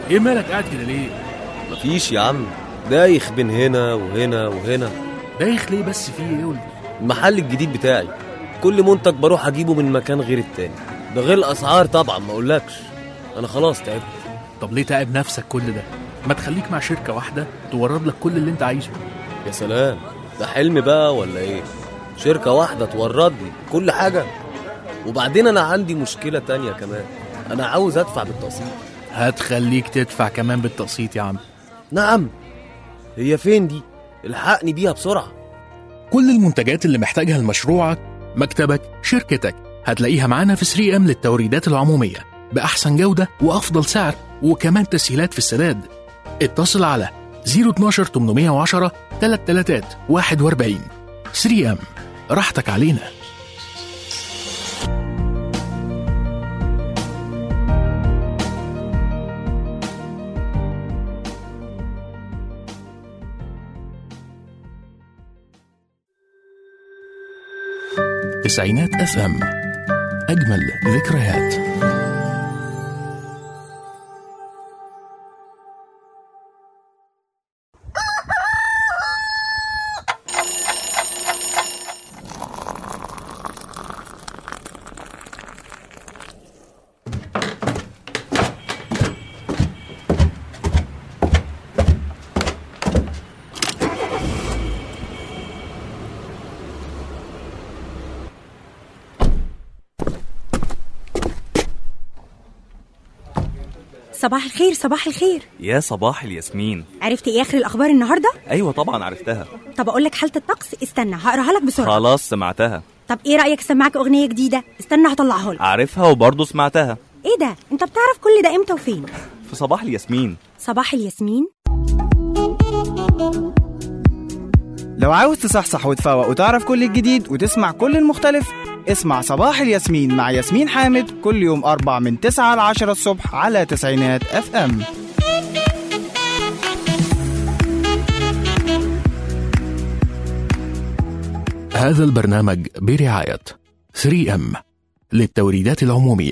ايه مالك قاعد كده ليه مفيش يا عم دايخ بين هنا وهنا وهنا دايخ ليه بس في ايه قول لي المحل الجديد بتاعي كل منتج بروح اجيبه من مكان غير التاني ده غير الاسعار طبعا ما اقولكش انا خلاص تعبت طب ليه تعب نفسك كل ده ما تخليك مع شركه واحده تورد لك كل اللي انت عايزه يا سلام ده حلم بقى ولا ايه شركة واحدة تورد لي كل حاجة وبعدين انا عندي مشكلة تانية كمان انا عاوز ادفع بالتقسيط هتخليك تدفع كمان بالتقسيط يا عم نعم هي فين دي الحقني بيها بسرعة كل المنتجات اللي محتاجها لمشروعك مكتبك شركتك هتلاقيها معانا في 3 ام للتوريدات العمومية بأحسن جودة وأفضل سعر وكمان تسهيلات في السداد اتصل على 012 810 33 41 3 ام راحتك علينا تسعينات اف ام اجمل ذكريات صباح الخير صباح الخير يا صباح الياسمين عرفت ايه اخر الاخبار النهارده ايوه طبعا عرفتها طب اقول لك حاله الطقس استنى هقراها لك بسرعه خلاص سمعتها طب ايه رايك اسمعك اغنيه جديده استنى هطلعها لك عارفها وبرضه سمعتها ايه ده انت بتعرف كل ده امتى وفين في صباح الياسمين صباح الياسمين لو عاوز تصحصح وتفوق وتعرف كل الجديد وتسمع كل المختلف اسمع صباح الياسمين مع ياسمين حامد كل يوم أربع من 9 ل 10 الصبح على تسعينات اف ام هذا البرنامج برعاية 3 ام للتوريدات العمومية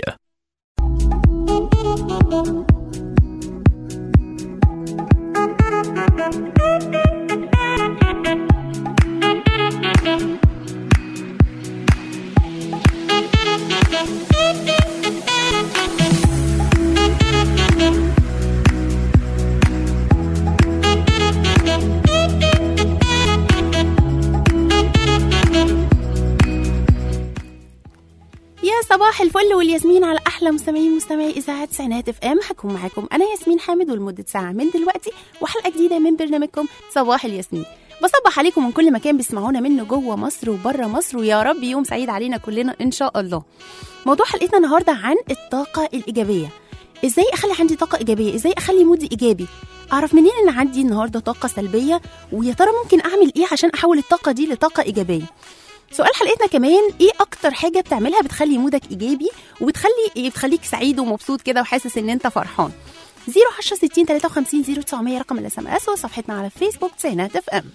يا صباح الفل والياسمين على احلى مستمعين مستمعي اذاعه تسعينات اف ام هكون معاكم انا ياسمين حامد ولمده ساعه من دلوقتي وحلقه جديده من برنامجكم صباح الياسمين بصبح عليكم من كل مكان بيسمعونا منه جوه مصر وبره مصر ويا رب يوم سعيد علينا كلنا ان شاء الله موضوع حلقتنا النهارده عن الطاقه الايجابيه ازاي اخلي عندي طاقه ايجابيه ازاي اخلي مودي ايجابي اعرف منين ان عندي النهارده طاقه سلبيه ويا ترى ممكن اعمل ايه عشان احول الطاقه دي لطاقه ايجابيه سؤال حلقتنا كمان ايه اكتر حاجه بتعملها بتخلي مودك ايجابي وبتخلي بتخليك سعيد ومبسوط كده وحاسس ان انت فرحان 010 60 53 0900 رقم الاس ام اس وصفحتنا على الفيسبوك تسعينات اف ام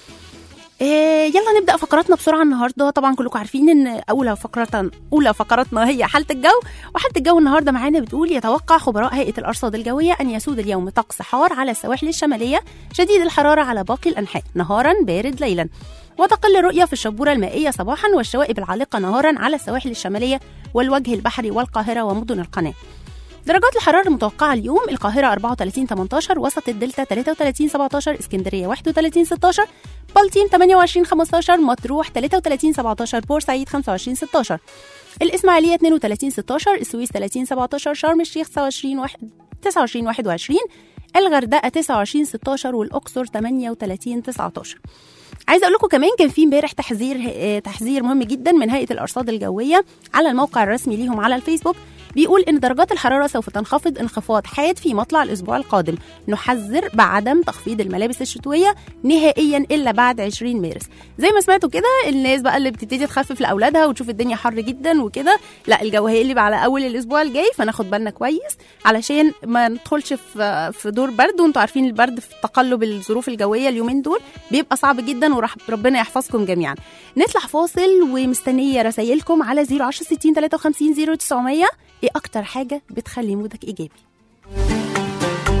إيه يلا نبدا فقراتنا بسرعه النهارده طبعا كلكم عارفين ان اولى فقره اولى فقراتنا هي حاله الجو وحاله الجو النهارده معانا بتقول يتوقع خبراء هيئه الارصاد الجويه ان يسود اليوم طقس حار على السواحل الشماليه شديد الحراره على باقي الانحاء نهارا بارد ليلا وتقل الرؤية في الشبورة المائية صباحا والشوائب العالقة نهارا على السواحل الشمالية والوجه البحري والقاهرة ومدن القناة درجات الحرارة المتوقعة اليوم القاهرة 34 18 وسط الدلتا 33 17 اسكندرية 31 16 بلطيم 28 15 مطروح 33 17 بورسعيد 25 16 الإسماعيلية 32 16 السويس 30 17 شرم الشيخ 29 1 29 21 الغردقة 29 16 والأقصر 38 19 عايزه اقول لكم كمان كان في امبارح تحذير آه، تحذير مهم جدا من هيئه الارصاد الجويه على الموقع الرسمي ليهم على الفيسبوك بيقول ان درجات الحراره سوف تنخفض انخفاض حاد في مطلع الاسبوع القادم نحذر بعدم تخفيض الملابس الشتويه نهائيا الا بعد 20 مارس زي ما سمعتوا كده الناس بقى اللي بتبتدي تخفف لاولادها وتشوف الدنيا حر جدا وكده لا الجو هيقلب على اول الاسبوع الجاي فناخد بالنا كويس علشان ما ندخلش في في دور برد وانتوا عارفين البرد في تقلب الظروف الجويه اليومين دول بيبقى صعب جدا وربنا يحفظكم جميعا نطلع فاصل ومستنيه رسايلكم على 010 60 53 0900 ايه اكتر حاجه بتخلي مودك ايجابي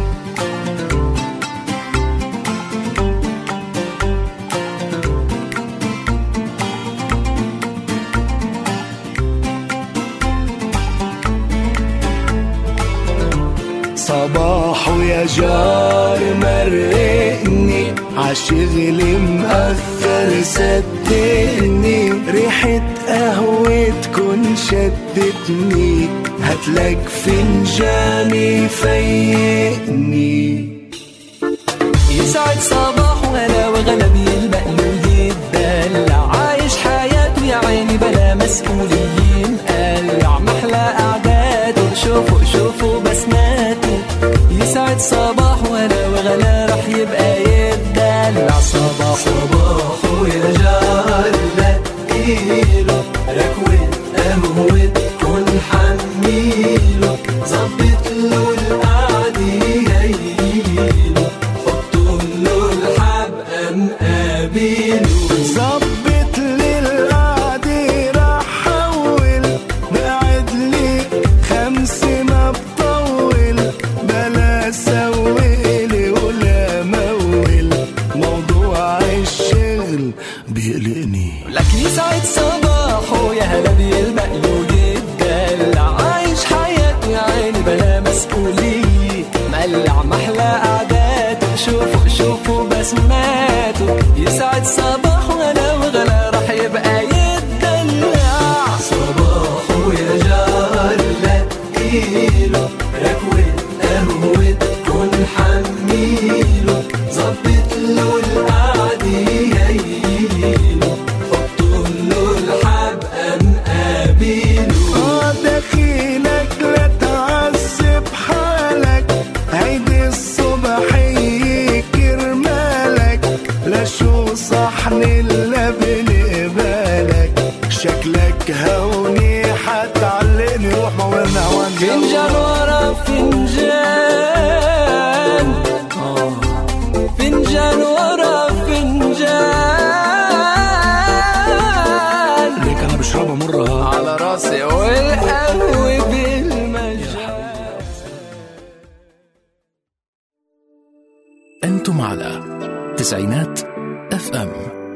صباحه يا جار مرقني عالشغل مأخر صدقني ريحة قهوتكن شدتني هاتلك فنجان يفيقني يسعد صباحه هلا وغلا بيلمق يتدلع عايش حياته يا عيني بلا مسؤولين قلع محلى قعداته شوفوا شوفوا بسماته يسعد صباحه هلا وغلا رح يبقى يتدلع صباح صباحه يا جار لقيله ركوة قهوة كن حميله ظبط له القعدة هيله حطوا له الحبقة مقابله ظبط للقعدة راح حول بقعد لي خمسة ما بطول بلا سويلي ولا مول موضوع الشغل بيقلقني لك يسعد صباحه يا هلا بيلمق له يتدلع عايش حياته يا عيني بلا مسؤولية مقلع محلى قعداته شوفوا شوفوا بسماته يسعد صباحه هلا وغلا رح يبقى يتدلع صباحه يا جار لقيله ركوة قهوة كن حميله ظبط له القعدة هيله حطوا له الحبقة مقابله اه دخيلك لا تعذب حالك عيد الصبحية كرمالك لا شو صحن الا بنقبالك شكلك هوني حتعلقني روح مولنا هوان فنجان ورا فنجان آه. فنجان ورا فنجان ليك انا بشربها مرة على راسي والقهوة بالمجان أنتم على تسعينات اف ام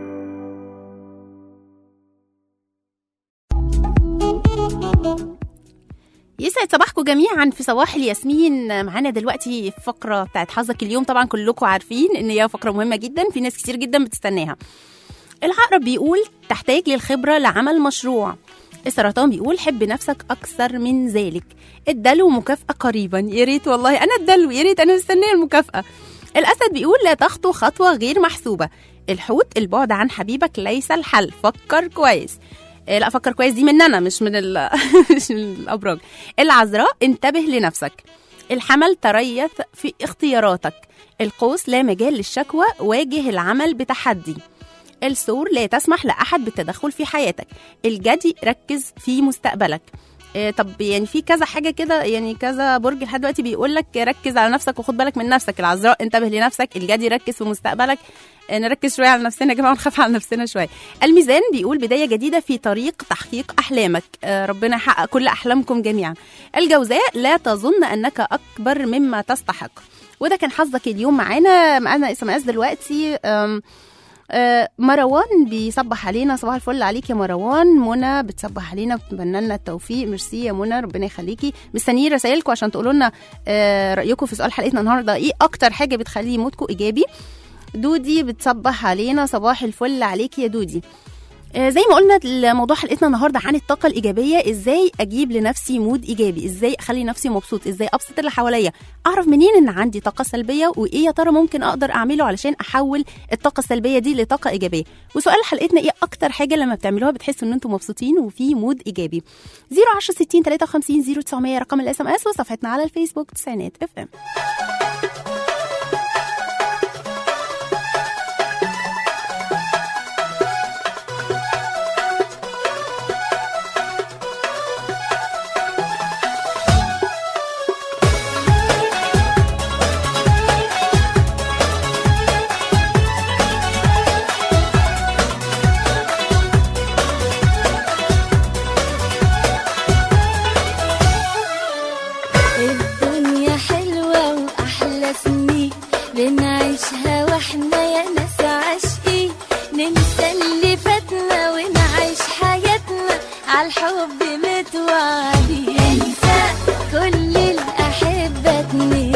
يسعد صباحكم جميعا في صباح الياسمين معانا دلوقتي فقرة بتاعت حظك اليوم طبعا كلكم عارفين ان هي فقرة مهمة جدا في ناس كتير جدا بتستناها العقرب بيقول تحتاج للخبرة لعمل مشروع السرطان بيقول حب نفسك اكثر من ذلك الدلو مكافأة قريبا يا ريت والله انا الدلو يا ريت انا مستنيه المكافأة الاسد بيقول لا تخطو خطوة غير محسوبة الحوت البعد عن حبيبك ليس الحل فكر كويس إيه، لا فكر كويس دي مننا مش من ال... مش من الابراج العذراء انتبه لنفسك الحمل تريث في اختياراتك القوس لا مجال للشكوى واجه العمل بتحدي الثور لا تسمح لأحد بالتدخل في حياتك الجدي ركز في مستقبلك إيه، طب يعني في كذا حاجه كده يعني كذا برج لحد دلوقتي بيقول لك ركز على نفسك وخد بالك من نفسك العذراء انتبه لنفسك الجدي ركز في مستقبلك آه، نركز شويه على نفسنا يا جماعه ونخاف على نفسنا شويه الميزان بيقول بدايه جديده في طريق تحقيق احلامك آه، ربنا يحقق كل احلامكم جميعا الجوزاء لا تظن انك اكبر مما تستحق وده كان حظك اليوم معانا معانا اس ام اس دلوقتي أم آه، مروان بيصبح علينا صباح الفل عليك يا مروان منى بتصبح علينا بتتمنى لنا التوفيق ميرسي يا منى ربنا يخليكي مستنيين رسائلكم عشان تقولوا لنا آه، رايكم في سؤال حلقتنا النهارده ايه اكتر حاجه بتخلي مودكم ايجابي دودي بتصبح علينا صباح الفل عليك يا دودي آه، زي ما قلنا الموضوع حلقتنا النهارده عن الطاقه الايجابيه ازاي اجيب لنفسي مود ايجابي ازاي اخلي نفسي مبسوط ازاي ابسط اللي حواليا اعرف منين ان عندي طاقه سلبيه وايه يا ترى ممكن اقدر اعمله علشان احول الطاقه السلبيه دي لطاقه ايجابيه وسؤال حلقتنا ايه اكتر حاجه لما بتعملوها بتحسوا ان انتم مبسوطين وفي مود ايجابي 010 60 53 0900 رقم الاس ام اس وصفحتنا على الفيسبوك تسعينات اف ام الدنيا حلوة وأحلى سنين بنعيشها واحنا يا ناس عاشقين ننسى اللي فاتنا ونعيش حياتنا عالحب متوعدين انسى كل الأحبة اتنين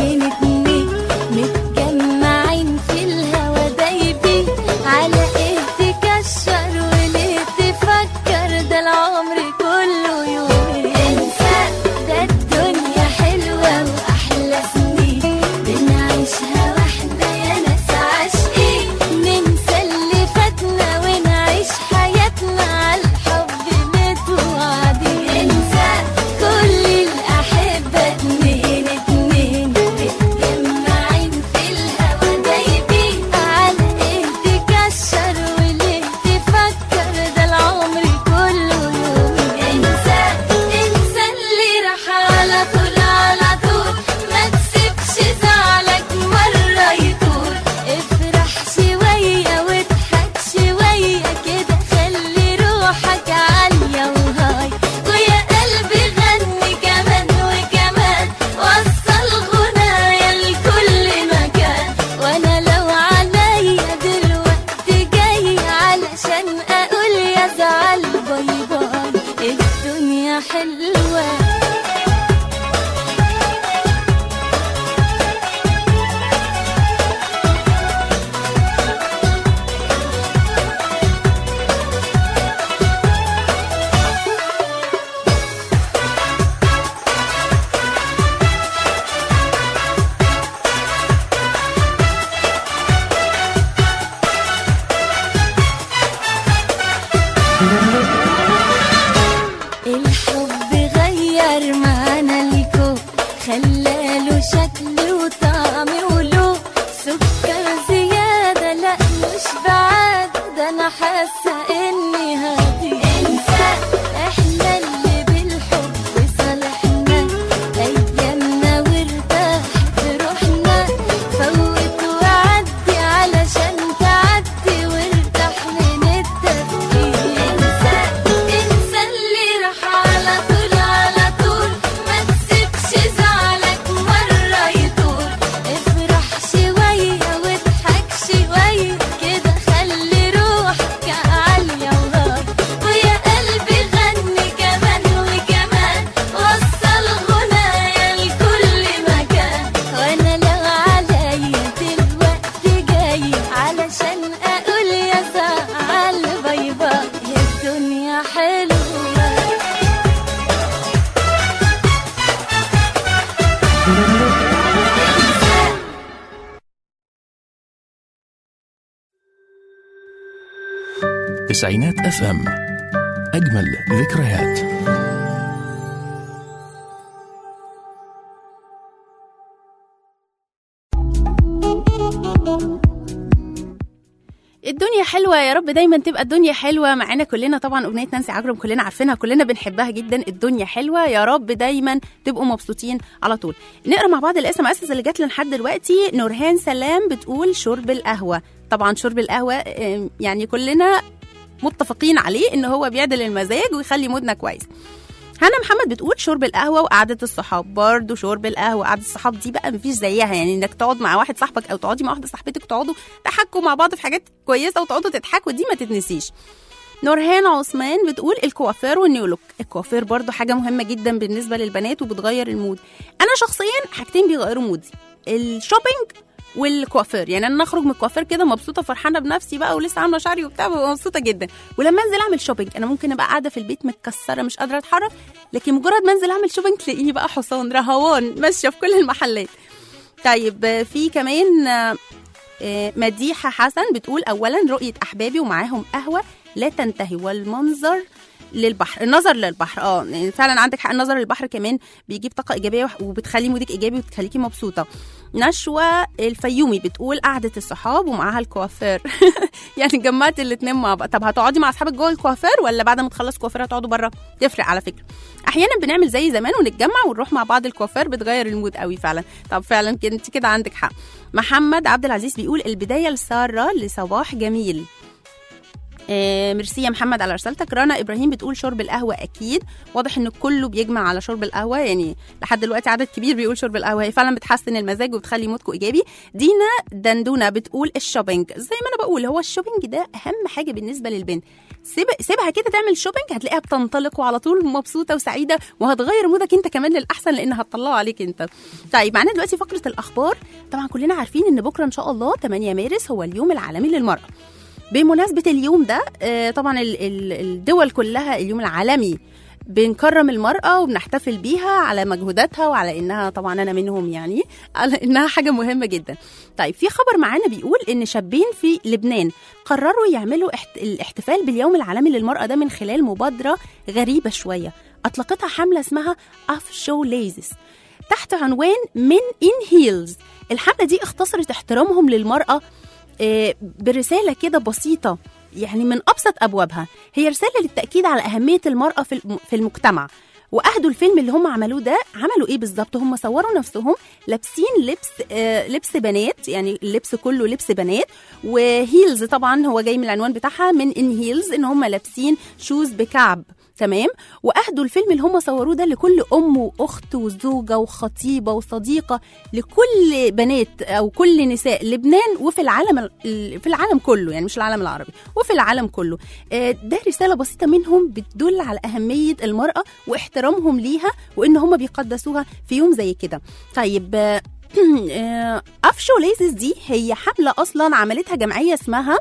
انا حاسه اني هطير انسى احنا اللي بالحب صالحنا ايامنا وارتاحت روحنا فوت وعدي علشان تعدي وارتاح من التفكير انسى انسى اللي راح على طول على طول ما تسيبش زعلك مرة يطول افرح شوية واضحك شوية كده خلي روحك عالية وهار ويا قلبي غني كمان وكمان وصل غنايا لكل مكان وانا لو عليا دلوقتي جاي علشان اقول يا زعل باي باي يا الدنيا حلوه تسعينات اف ام اجمل ذكريات الدنيا حلوة يا رب دايما تبقى الدنيا حلوة معانا كلنا طبعا أغنية نانسي عجرم كلنا عارفينها كلنا بنحبها جدا الدنيا حلوة يا رب دايما تبقوا مبسوطين على طول نقرا مع بعض الاس ام اس اللي جات لنا لحد دلوقتي نورهان سلام بتقول شرب القهوة طبعا شرب القهوة آم، يعني كلنا متفقين عليه ان هو بيعدل المزاج ويخلي مودنا كويس هنا محمد بتقول شرب القهوه وقعده الصحاب برضه شرب القهوه وقعده الصحاب دي بقى مفيش زيها يعني انك تقعد مع واحد صاحبك او تقعدي مع واحده صاحبتك وتقعدوا تحكوا مع بعض في حاجات كويسه وتقعدوا تضحكوا دي ما تتنسيش نورهان عثمان بتقول الكوافير والنيو لوك الكوافير برضو حاجه مهمه جدا بالنسبه للبنات وبتغير المود انا شخصيا حاجتين بيغيروا مودي الشوبينج والكوافير يعني انا اخرج من الكوافير كده مبسوطه فرحانه بنفسي بقى ولسه عامله شعري وبتاع ببقى مبسوطه جدا ولما انزل اعمل شوبينج انا ممكن ابقى قاعده في البيت متكسره مش قادره اتحرك لكن مجرد ما انزل اعمل شوبينج تلاقيني بقى حصان رهوان ماشيه في كل المحلات طيب آه، في كمان آه، آه، مديحه حسن بتقول اولا رؤيه احبابي ومعاهم قهوه لا تنتهي والمنظر للبحر النظر للبحر اه يعني فعلا عندك حق النظر للبحر كمان بيجيب طاقه ايجابيه وح- وبتخلي مودك ايجابي وبتخليكي مبسوطه نشوى الفيومي بتقول قعده الصحاب ومعاها الكوافير يعني جمعت الاتنين مع بعض طب هتقعدي مع اصحابك جوه الكوافير ولا بعد ما تخلص كوافير هتقعدوا بره تفرق على فكره احيانا بنعمل زي زمان ونتجمع ونروح مع بعض الكوافير بتغير المود قوي فعلا طب فعلا كده انت كده عندك حق محمد عبد العزيز بيقول البدايه الساره لصباح جميل آه، ميرسي يا محمد على رسالتك رنا ابراهيم بتقول شرب القهوه اكيد واضح ان كله بيجمع على شرب القهوه يعني لحد دلوقتي عدد كبير بيقول شرب القهوه هي فعلا بتحسن المزاج وبتخلي مودكم ايجابي دينا دندونه بتقول الشوبينج زي ما انا بقول هو الشوبينج ده اهم حاجه بالنسبه للبنت سيب سيبها كده تعمل شوبينج هتلاقيها بتنطلق وعلى طول مبسوطه وسعيده وهتغير مودك انت كمان للاحسن لان هتطلعه عليك انت طيب معانا دلوقتي فقره الاخبار طبعا كلنا عارفين ان بكره ان شاء الله 8 مارس هو اليوم العالمي للمراه بمناسبة اليوم ده آه، طبعا ال- ال- الدول كلها اليوم العالمي بنكرم المرأة وبنحتفل بيها على مجهوداتها وعلى إنها طبعا أنا منهم يعني على إنها حاجة مهمة جدا طيب في خبر معانا بيقول إن شابين في لبنان قرروا يعملوا احت... الاحتفال باليوم العالمي للمرأة ده من خلال مبادرة غريبة شوية أطلقتها حملة اسمها أف شو ليزس تحت عنوان من إن هيلز الحملة دي اختصرت احترامهم للمرأة آه، برسالة كده بسيطة يعني من أبسط أبوابها هي رسالة للتأكيد على أهمية المرأة في الم- في المجتمع واهدوا الفيلم اللي هم عملوه ده عملوا ايه بالظبط هم صوروا نفسهم لابسين لبس آه لبس بنات يعني اللبس كله لبس بنات وهيلز طبعا هو جاي من العنوان بتاعها من ان هيلز ان هم لابسين شوز بكعب تمام واهدوا الفيلم اللي هم صوروه ده لكل ام واخت وزوجه وخطيبه وصديقه لكل بنات او كل نساء لبنان وفي العالم ال- في العالم كله يعني مش العالم العربي وفي العالم كله آه، ده رساله بسيطه منهم بتدل على اهميه المراه واحترامهم ليها وان هم بيقدسوها في يوم زي كده طيب آه، آه، افشو ليزز دي هي حمله اصلا عملتها جمعيه اسمها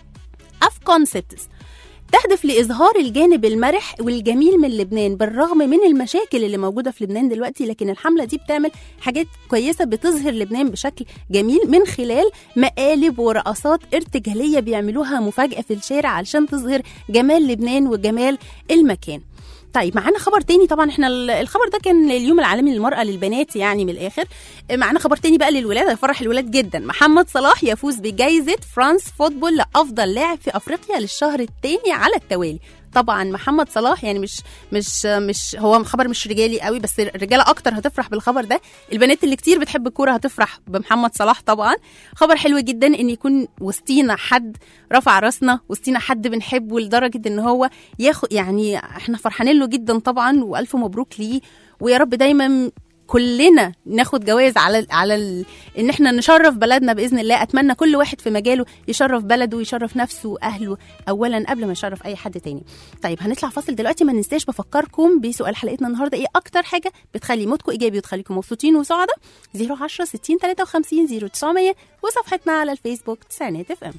اف كونسبتس تهدف لإظهار الجانب المرح والجميل من لبنان بالرغم من المشاكل اللي موجودة في لبنان دلوقتي لكن الحملة دي بتعمل حاجات كويسة بتظهر لبنان بشكل جميل من خلال مقالب ورقصات ارتجالية بيعملوها مفاجأة في الشارع علشان تظهر جمال لبنان وجمال المكان طيب معانا خبر تاني طبعا احنا ال- الخبر ده كان اليوم العالمي للمرأة للبنات يعني من الآخر معانا خبر تاني بقى للولاد هيفرح الولاد جدا محمد صلاح يفوز بجائزة فرانس فوتبول لأفضل لاعب في أفريقيا للشهر التاني على التوالي طبعا محمد صلاح يعني مش مش مش هو خبر مش رجالي قوي بس الرجاله اكتر هتفرح بالخبر ده البنات اللي كتير بتحب الكوره هتفرح بمحمد صلاح طبعا خبر حلو جدا ان يكون وسطينا حد رفع راسنا وسطينا حد بنحبه لدرجه ان هو ياخد يعني احنا فرحانين له جدا طبعا والف مبروك ليه ويا رب دايما كلنا ناخد جوائز على على ال... ان احنا نشرف بلدنا باذن الله اتمنى كل واحد في مجاله يشرف بلده ويشرف نفسه واهله اولا قبل ما يشرف اي حد تاني طيب هنطلع فاصل دلوقتي ما ننساش بفكركم بسؤال حلقتنا النهارده ايه اكتر حاجه بتخلي مودكم ايجابي وتخليكم مبسوطين وسعداء 010 60 53 0900 وصفحتنا على الفيسبوك تسعينات اف ام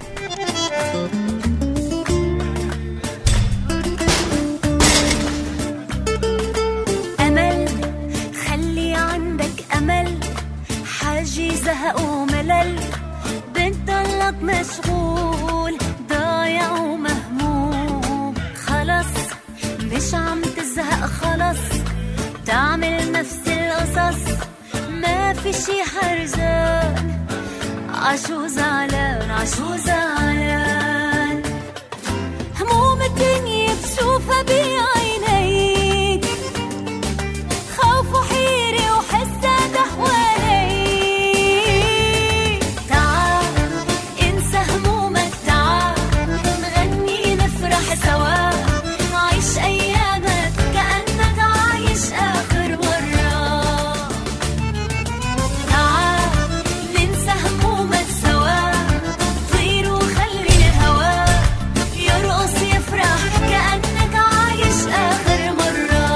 أمل خلي عندك أمل حاجي زهق وملل بتضلك مشغول ضايع ومهموم خلص مش عم تزهق خلص تعمل نفس القصص ما في شي حرجان عشو زعلان عشو زعلان هموم الدنيا بشوفها بعينيك خوف وحيرة وحسها حواليك تعال انسى همومك تعال نغني نفرح سوا عيش ايامك كأنك عايش اخر مرة تعال ننسى همومك سوا طير وخلي الهوا يرقص يفرح كأنك عايش آخر مرة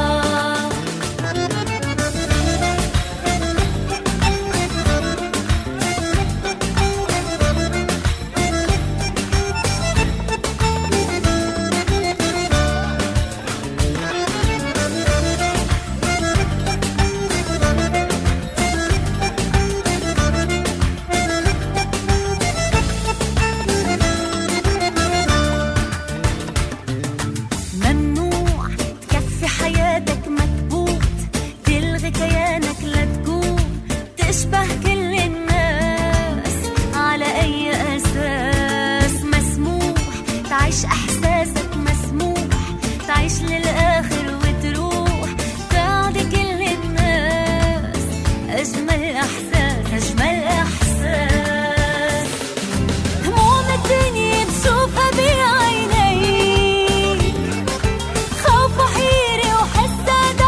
ممنوع تكفي حياتك مكبوت تلغي كيانك لا تقوم تشبه كل الناس على أي أساس مسموح تعيش أحساسك مسموح تعيش للآخر وتروح بعد كل الناس أجمل إحساس أجمل إحساس هموم الدنيا بشوفها بعينيك خوف وحيرة وحسها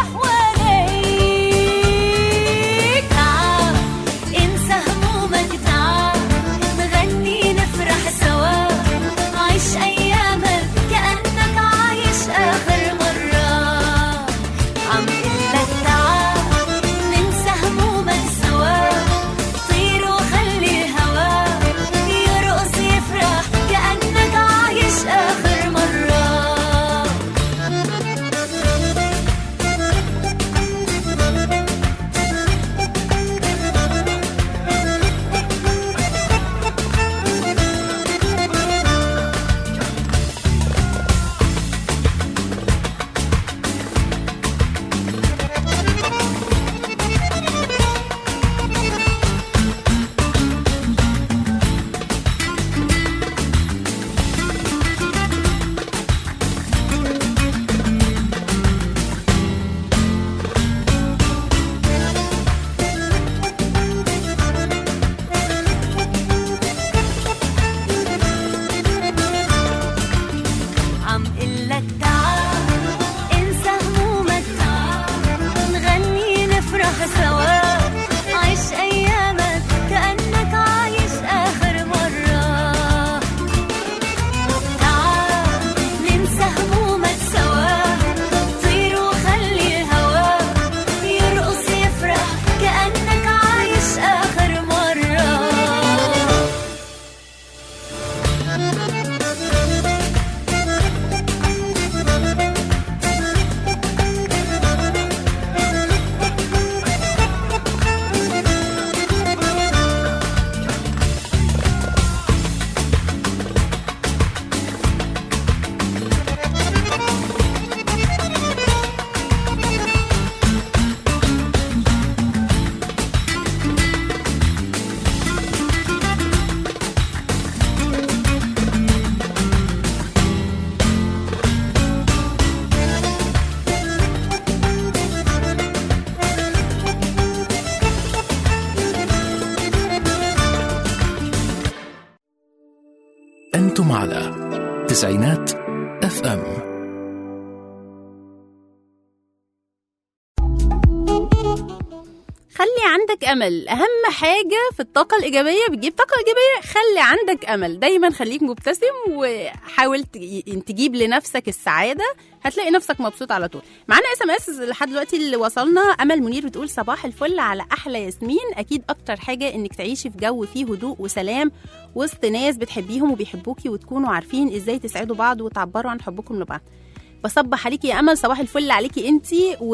حواليك تعال انسى همومك تعال نغني نفرح سوا عيش ايامك كأنك عايش اخر مرة عم قلك تعال ننسى همومك سوا طير وخلي أنتم على تسعينات اف ام خلي عندك امل اهم حاجه في الطاقه الايجابيه بتجيب طاقه ايجابيه خلي عندك امل دايما خليك مبتسم وحاول ت- تجيب لنفسك السعاده هتلاقي نفسك مبسوط على طول معانا اس ام اس لحد دلوقتي اللي وصلنا امل منير بتقول صباح الفل على احلى ياسمين اكيد اكتر حاجه انك تعيشي في جو فيه هدوء وسلام وسط ناس بتحبيهم وبيحبوكي وتكونوا عارفين ازاي تسعدوا بعض وتعبروا عن حبكم لبعض بصبح عليكي يا امل صباح الفل عليكي انت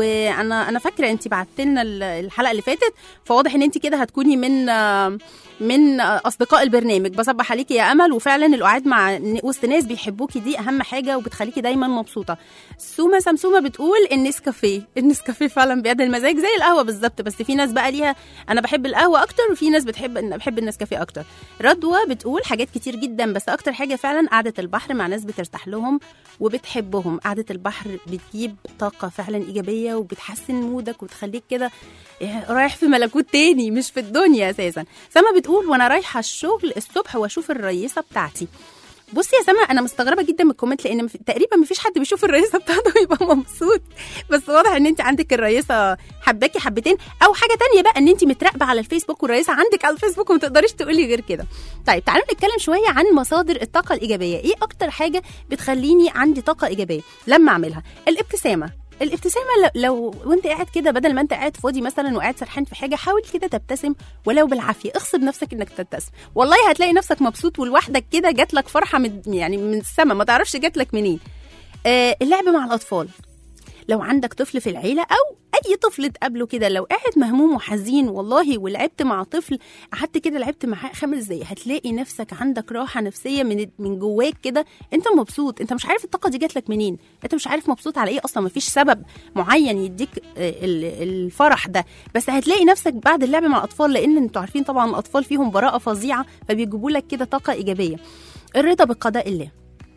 وانا انا فاكره انت بعت لنا ال- الحلقه اللي فاتت فواضح ان انت كده هتكوني من آه، من آه، اصدقاء البرنامج بصبح عليكي يا امل وفعلا القعاد مع ن- وسط ناس بيحبوكي دي اهم حاجه وبتخليكي دايما مبسوطه سومه سمسومه بتقول النسكافيه النسكافيه فعلا بيعدل المزاج زي القهوه بالظبط بس في ناس بقى ليها انا بحب القهوه اكتر وفي ناس بتحب إن- بحب النسكافيه اكتر رضوى بتقول حاجات كتير جدا بس اكتر حاجه فعلا قعده البحر مع ناس بترتاح لهم وبتحبهم قعده البحر بتجيب طاقه فعلا ايجابيه وبتحسن مودك وتخليك كده إيه، رايح في ملكوت تاني مش في الدنيا اساسا سما بتقول وانا رايحه الشغل الصبح واشوف الرئيسه بتاعتي بصي يا سما انا مستغربه جدا من الكومنت لان مف- تقريبا مفيش حد بيشوف الرئيسه بتاعته ويبقى مبسوط بس واضح ان انت عندك الرئيسه حباكي حبتين او حاجه تانية بقى ان انت متراقبه على الفيسبوك والرئيسه عندك على الفيسبوك وما تقدريش تقولي غير كده طيب تعالوا نتكلم شويه عن مصادر الطاقه الايجابيه ايه اكتر حاجه بتخليني عندي طاقه ايجابيه لما اعملها الابتسامه الابتسامه لو, لو وانت قاعد كده بدل ما انت قاعد فاضي مثلا وقاعد سرحان في حاجه حاول كده تبتسم ولو بالعافيه اغصب نفسك انك تبتسم والله هتلاقي نفسك مبسوط ولوحدك كده جات لك فرحه من يعني من السما ما تعرفش جات لك منين آه اللعب مع الاطفال لو عندك طفل في العيله او اي طفل تقابله كده لو قاعد مهموم وحزين والله ولعبت مع طفل قعدت كده لعبت معاه خمس دقايق هتلاقي نفسك عندك راحه نفسيه من من جواك كده انت مبسوط انت مش عارف الطاقه دي جات لك منين انت مش عارف مبسوط على ايه اصلا مفيش سبب معين يديك آه، ال- الفرح ده بس هتلاقي نفسك بعد اللعب مع الاطفال لان انتوا عارفين طبعا الاطفال فيهم براءه فظيعه فبيجيبوا لك كده طاقه ايجابيه الرضا بقضاء الله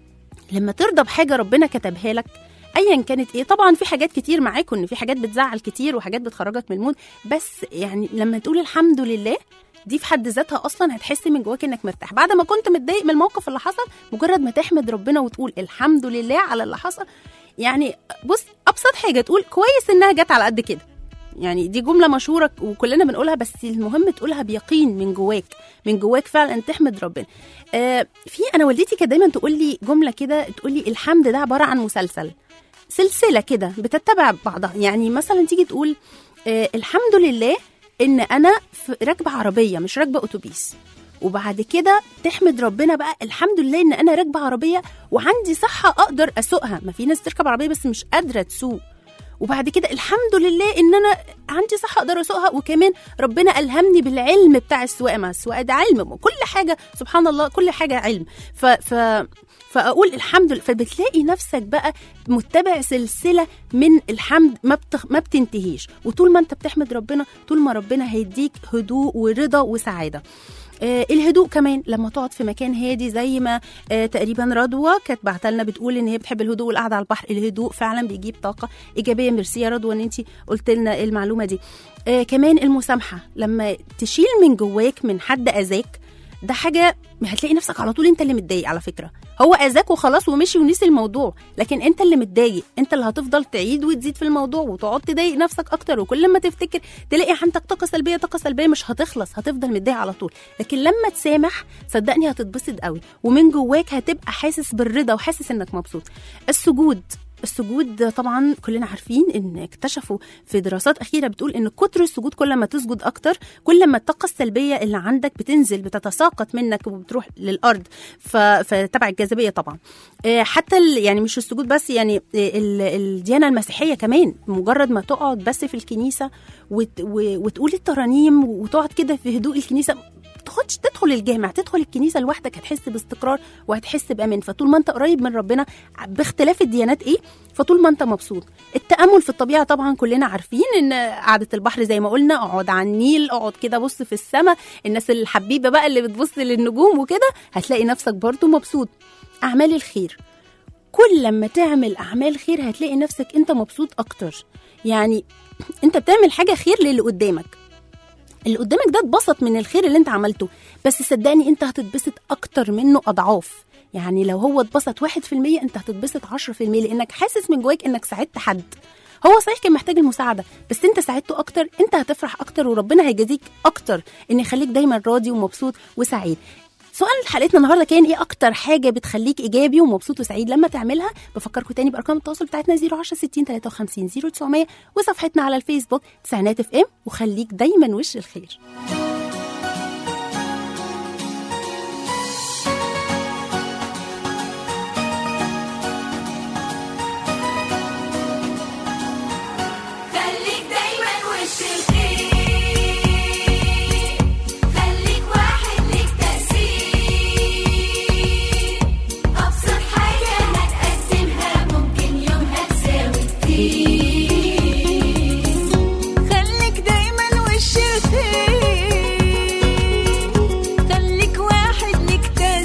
لما ترضى بحاجه ربنا كتبها لك ايا كانت ايه طبعا في حاجات كتير معاكم ان في حاجات بتزعل كتير وحاجات بتخرجك من المود بس يعني لما تقول الحمد لله دي في حد ذاتها اصلا هتحس من جواك انك مرتاح بعد ما كنت متضايق من الموقف اللي حصل مجرد ما تحمد ربنا وتقول الحمد لله على اللي حصل يعني بص ابسط حاجه تقول كويس انها جت على قد كده يعني دي جمله مشهوره وكلنا بنقولها بس المهم تقولها بيقين من جواك من جواك فعلا تحمد ربنا آه في انا والدتي كانت دايما تقول لي جمله كده تقول لي الحمد ده عباره عن مسلسل سلسله كده بتتبع بعضها يعني مثلا تيجي تقول آه الحمد لله ان انا في- راكبه عربيه مش راكبه اتوبيس وبعد كده تحمد ربنا بقى الحمد لله ان انا راكبه عربيه وعندي صحه اقدر اسوقها ما في ناس تركب عربيه بس مش قادره تسوق وبعد كده الحمد لله ان انا عندي صحه اقدر اسوقها وكمان ربنا الهمني بالعلم بتاع السواقه ما السواقه ده علم كل حاجه سبحان الله كل حاجه علم ف, ف فاقول الحمد لله فبتلاقي نفسك بقى متبع سلسله من الحمد ما بتخ... ما بتنتهيش وطول ما انت بتحمد ربنا طول ما ربنا هيديك هدوء ورضا وسعاده آه الهدوء كمان لما تقعد في مكان هادي زي ما آه تقريبا رضوى كانت بعتها لنا بتقول ان هي بتحب الهدوء والقعده على البحر الهدوء فعلا بيجيب طاقه ايجابيه ميرسي يا رضوى ان انت قلت لنا المعلومه دي آه كمان المسامحه لما تشيل من جواك من حد اذاك ده حاجه هتلاقي نفسك على طول انت اللي متضايق على فكره هو اذاك وخلاص ومشي ونسي الموضوع لكن انت اللي متضايق انت اللي هتفضل تعيد وتزيد في الموضوع وتقعد تضايق نفسك اكتر وكل ما تفتكر تلاقي عندك طاقه سلبيه طاقه سلبيه مش هتخلص هتفضل متضايق على طول لكن لما تسامح صدقني هتتبسط قوي ومن جواك هتبقى حاسس بالرضا وحاسس انك مبسوط السجود السجود طبعا كلنا عارفين ان اكتشفوا في دراسات اخيره بتقول ان كتر السجود كل ما تسجد اكتر كل ما الطاقه السلبيه اللي عندك بتنزل بتتساقط منك وبتروح للارض ف- فتبع الجاذبيه طبعا آه، حتى ال- يعني مش السجود بس يعني آه، ال- الديانه المسيحيه كمان مجرد ما تقعد بس في الكنيسه وت- و- وتقول الترانيم وتقعد كده في هدوء الكنيسه تاخدش تدخل الجامع تدخل الكنيسه لوحدك هتحس باستقرار وهتحس بامان فطول ما انت قريب من ربنا باختلاف الديانات ايه فطول ما انت مبسوط التامل في الطبيعه طبعا كلنا عارفين ان قعده البحر زي ما قلنا اقعد على النيل اقعد كده بص في السماء الناس الحبيبه بقى اللي بتبص للنجوم وكده هتلاقي نفسك برضو مبسوط اعمال الخير كل لما تعمل اعمال خير هتلاقي نفسك انت مبسوط اكتر يعني انت بتعمل حاجه خير للي قدامك اللي قدامك ده اتبسط من الخير اللي انت عملته بس صدقني انت هتتبسط اكتر منه اضعاف يعني لو هو اتبسط واحد في المية انت هتتبسط عشرة في المية لانك حاسس من جواك انك ساعدت حد هو صحيح كان محتاج المساعدة بس انت ساعدته اكتر انت هتفرح اكتر وربنا هيجازيك اكتر ان يخليك دايما راضي ومبسوط وسعيد سؤال حلقتنا النهارده كان ايه اكتر حاجه بتخليك ايجابي ومبسوط وسعيد لما تعملها بفكركم تاني بارقام التواصل بتاعتنا 010 60 53 0900 وصفحتنا على الفيسبوك تسعينات اف ام وخليك دايما وش الخير خليك دايما وش الخير خليك واحد ليك تأثير أبسط حاجة هتقدمها ممكن يومها تساوي كتير خليك دايما وش الخير خليك واحد ليك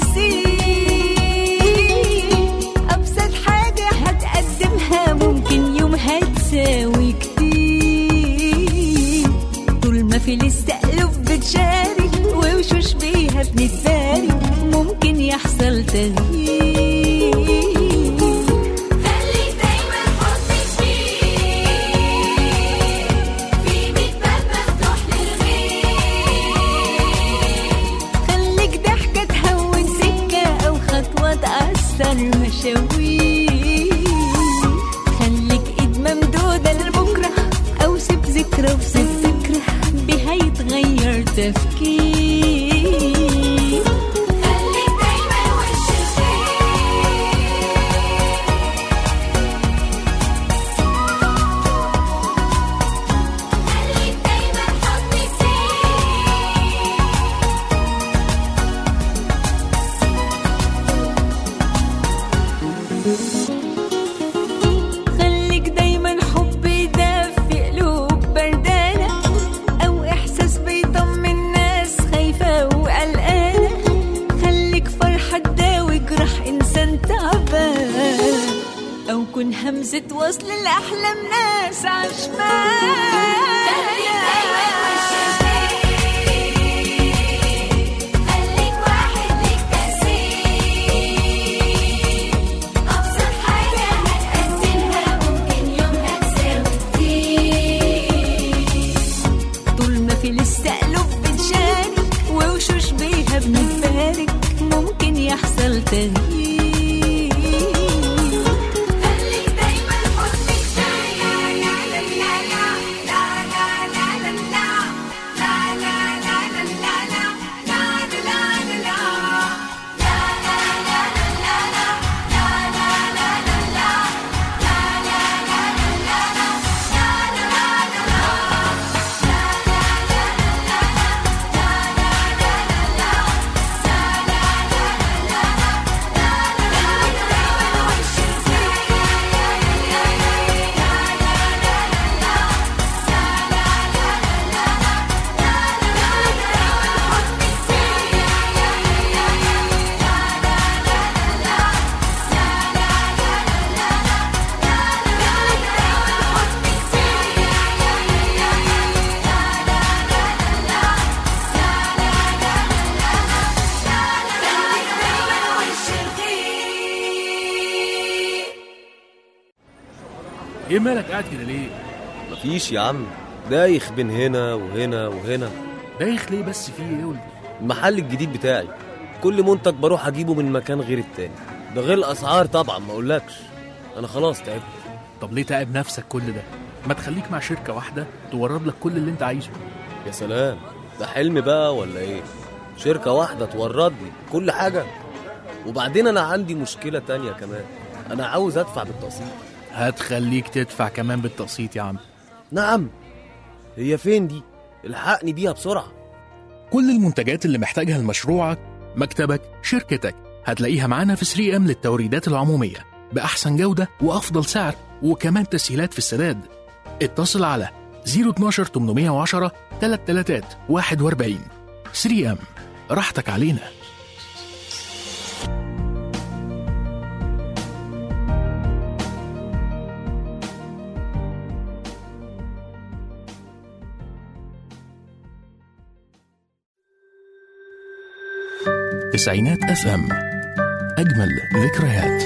تأثير أبسط حاجة هتقدمها ممكن يومها تساوي كتير طول ما في الاستقلب بتشارك ووشوش بيها بنتبارك ممكن يحصل تغيير خليك دايما حضنك فيه في ميت باب مفتوح للغير خليك ضحكة تهون سكة أو خطوة تأثر مشاوير خليك إيد ممدودة لبكرة أو سيب ذكرى وسيب فكرة بها يتغير تفكير خليك دايما وش خليك دايما حضنك فيه خليك دايما حب يدفي قلوب بردانة أو إحساس بيطمن ناس خايفة وقلقانة خليك فرحة تداوي جرح إنسان تعبان أو كن همزة وصل لأحلام ناس عشمان خليك واحد ليك تأثير أبسط حاجة هتقدمها ممكن يومها تساوي كتير طول ما في لسه قلوب بتشارك ووشوش بيها بنتبارك ممكن يحصل تغيير خليك دايما حضنك فيه لا لا لا لا لا لا لا لا لا لا لا لا لا لا لا لا لا ايه مالك قاعد كده ليه مفيش يا عم دايخ بين هنا وهنا وهنا دايخ ليه بس في ايه قول لي المحل الجديد بتاعي كل منتج بروح اجيبه من مكان غير التاني ده غير الاسعار طبعا ما اقولكش انا خلاص تعبت طب ليه تعب نفسك كل ده ما تخليك مع شركه واحده تورد لك كل اللي انت عايزه يا سلام ده حلم بقى ولا ايه شركة واحدة تورد لي كل حاجة وبعدين انا عندي مشكلة تانية كمان انا عاوز ادفع بالتقسيط هتخليك تدفع كمان بالتقسيط يا عم نعم هي فين دي الحقني بيها بسرعة كل المنتجات اللي محتاجها لمشروعك مكتبك شركتك هتلاقيها معانا في 3 ام للتوريدات العمومية بأحسن جودة وأفضل سعر وكمان تسهيلات في السداد اتصل على 012 810 33 41 3 ام راحتك علينا تسعينات اف ام اجمل ذكريات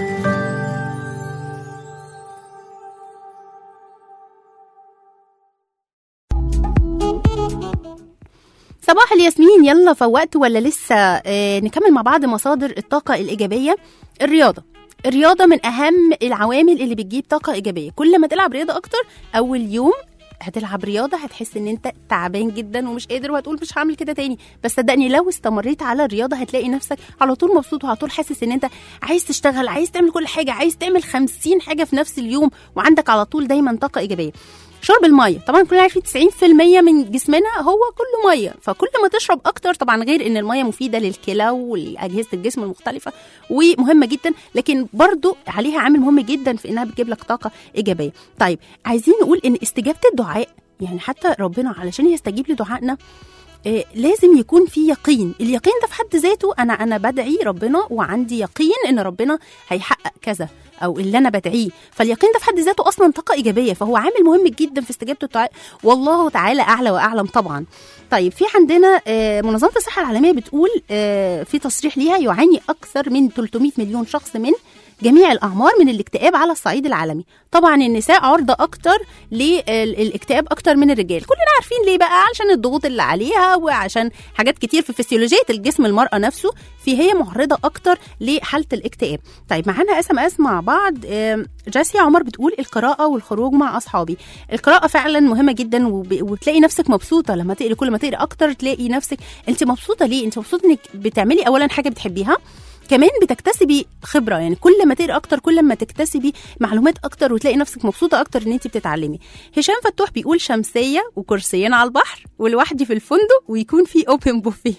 صباح الياسمين يلا فوقت ولا لسه آه نكمل مع بعض مصادر الطاقة الإيجابية الرياضة الرياضة من أهم العوامل اللي بتجيب طاقة إيجابية كل ما تلعب رياضة أكتر أول يوم هتلعب رياضة هتحس ان انت تعبان جدا ومش قادر وهتقول مش هعمل كده تاني بس صدقني لو استمريت على الرياضة هتلاقي نفسك على طول مبسوط وعلى طول حاسس ان انت عايز تشتغل عايز تعمل كل حاجة عايز تعمل خمسين حاجة في نفس اليوم وعندك على طول دايما طاقة إيجابية شرب الميه طبعا كلنا عارفين 90% من جسمنا هو كله ميه فكل ما تشرب اكتر طبعا غير ان الميه مفيده للكلى والاجهزه الجسم المختلفه ومهمه جدا لكن برضو عليها عامل مهم جدا في انها بتجيب لك طاقه ايجابيه طيب عايزين نقول ان استجابه الدعاء يعني حتى ربنا علشان يستجيب لدعائنا آه، لازم يكون في يقين اليقين ده في حد ذاته انا انا بدعي ربنا وعندي يقين ان ربنا هيحقق كذا او اللي انا بدعيه فاليقين ده في حد ذاته اصلا طاقه ايجابيه فهو عامل مهم جدا في استجابه الدعاء والله تعالى اعلى واعلم طبعا طيب في عندنا آه، منظمه الصحه العالميه بتقول آه، في تصريح ليها يعاني اكثر من 300 مليون شخص من جميع الاعمار من الاكتئاب على الصعيد العالمي طبعا النساء عرضه اكتر للاكتئاب اكتر من الرجال كلنا عارفين ليه بقى علشان الضغوط اللي عليها وعشان حاجات كتير في فسيولوجيه الجسم المراه نفسه فهي معرضه اكتر لحاله الاكتئاب طيب معانا اس ام اس مع بعض آم، جاسيا عمر بتقول القراءه والخروج مع اصحابي القراءه فعلا مهمه جدا وب- وبتلاقي نفسك مبسوطه لما تقري كل ما تقري اكتر تلاقي نفسك انت مبسوطه ليه انت مبسوطه انك بتعملي اولا حاجه بتحبيها كمان بتكتسبي خبره يعني كل ما تقري اكتر كل ما تكتسبي معلومات اكتر وتلاقي نفسك مبسوطه اكتر ان انت بتتعلمي هشام فتوح بيقول شمسيه وكرسيين على البحر ولوحدي في الفندق ويكون في اوبن بوفيه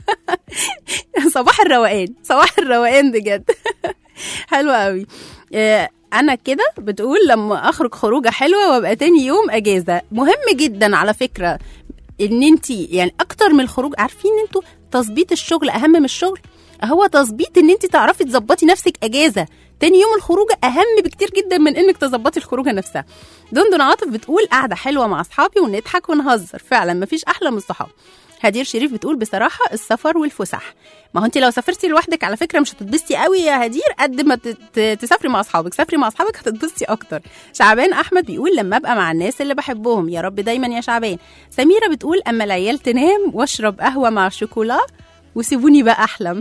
صباح الروقان صباح الروقان بجد حلوة قوي آه، انا كده بتقول لما اخرج خروجه حلوه وابقى تاني يوم اجازه مهم جدا على فكره ان انت يعني اكتر من الخروج عارفين انتوا تظبيط الشغل اهم من الشغل هو تظبيط ان انت تعرفي تظبطي نفسك اجازه تاني يوم الخروجه اهم بكتير جدا من انك تظبطي الخروجه نفسها دندن عاطف بتقول قاعده حلوه مع اصحابي ونضحك ونهزر فعلا مفيش احلى من الصحاب هدير شريف بتقول بصراحه السفر والفسح ما هو انت لو سافرتي لوحدك على فكره مش هتتبسطي قوي يا هدير قد ما تت- تسافري مع اصحابك سافري مع اصحابك هتتبسطي اكتر شعبان احمد بيقول لما ابقى مع الناس اللي بحبهم يا رب دايما يا شعبان سميره بتقول اما العيال تنام واشرب قهوه مع شوكولا وسيبوني بقى احلم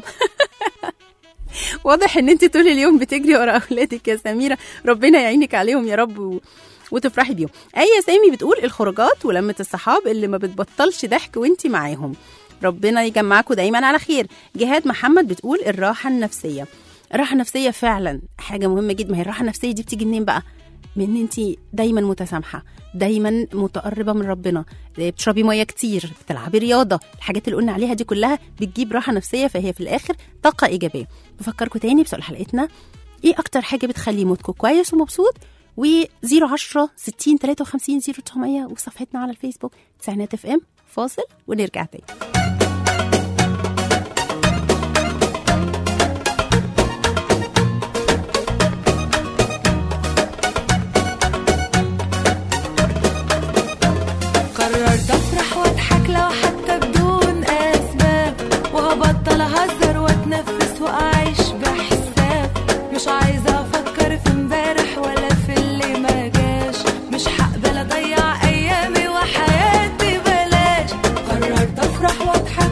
واضح ان انت طول اليوم بتجري ورا اولادك يا سميره ربنا يعينك عليهم يا رب و... وتفرحي بيهم اي سامي بتقول الخروجات ولمه الصحاب اللي ما بتبطلش ضحك وانت معاهم ربنا يجمعكم دايما على خير جهاد محمد بتقول الراحه النفسيه الراحه النفسيه فعلا حاجه مهمه جدا ما هي الراحه النفسيه دي بتيجي منين بقى من ان انت دايما متسامحه دايما متقربه من ربنا بتشربي ميه كتير بتلعبي رياضه الحاجات اللي قلنا عليها دي كلها بتجيب راحه نفسيه فهي في الاخر طاقه ايجابيه بفكركم تاني بسؤال حلقتنا ايه اكتر حاجه بتخلي مودكم كويس ومبسوط و 010 60 53 0900 وصفحتنا على الفيسبوك تسعينات اف ام فاصل ونرجع تاني قررت افرح واضحك لو حتى بدون اسباب وابطل اهزر واتنفس واعيش بحساب مش عايزه افكر في امبارح ولا في اللي ما جاش مش هقبل اضيع ايامي وحياتي بلاش قررت افرح واضحك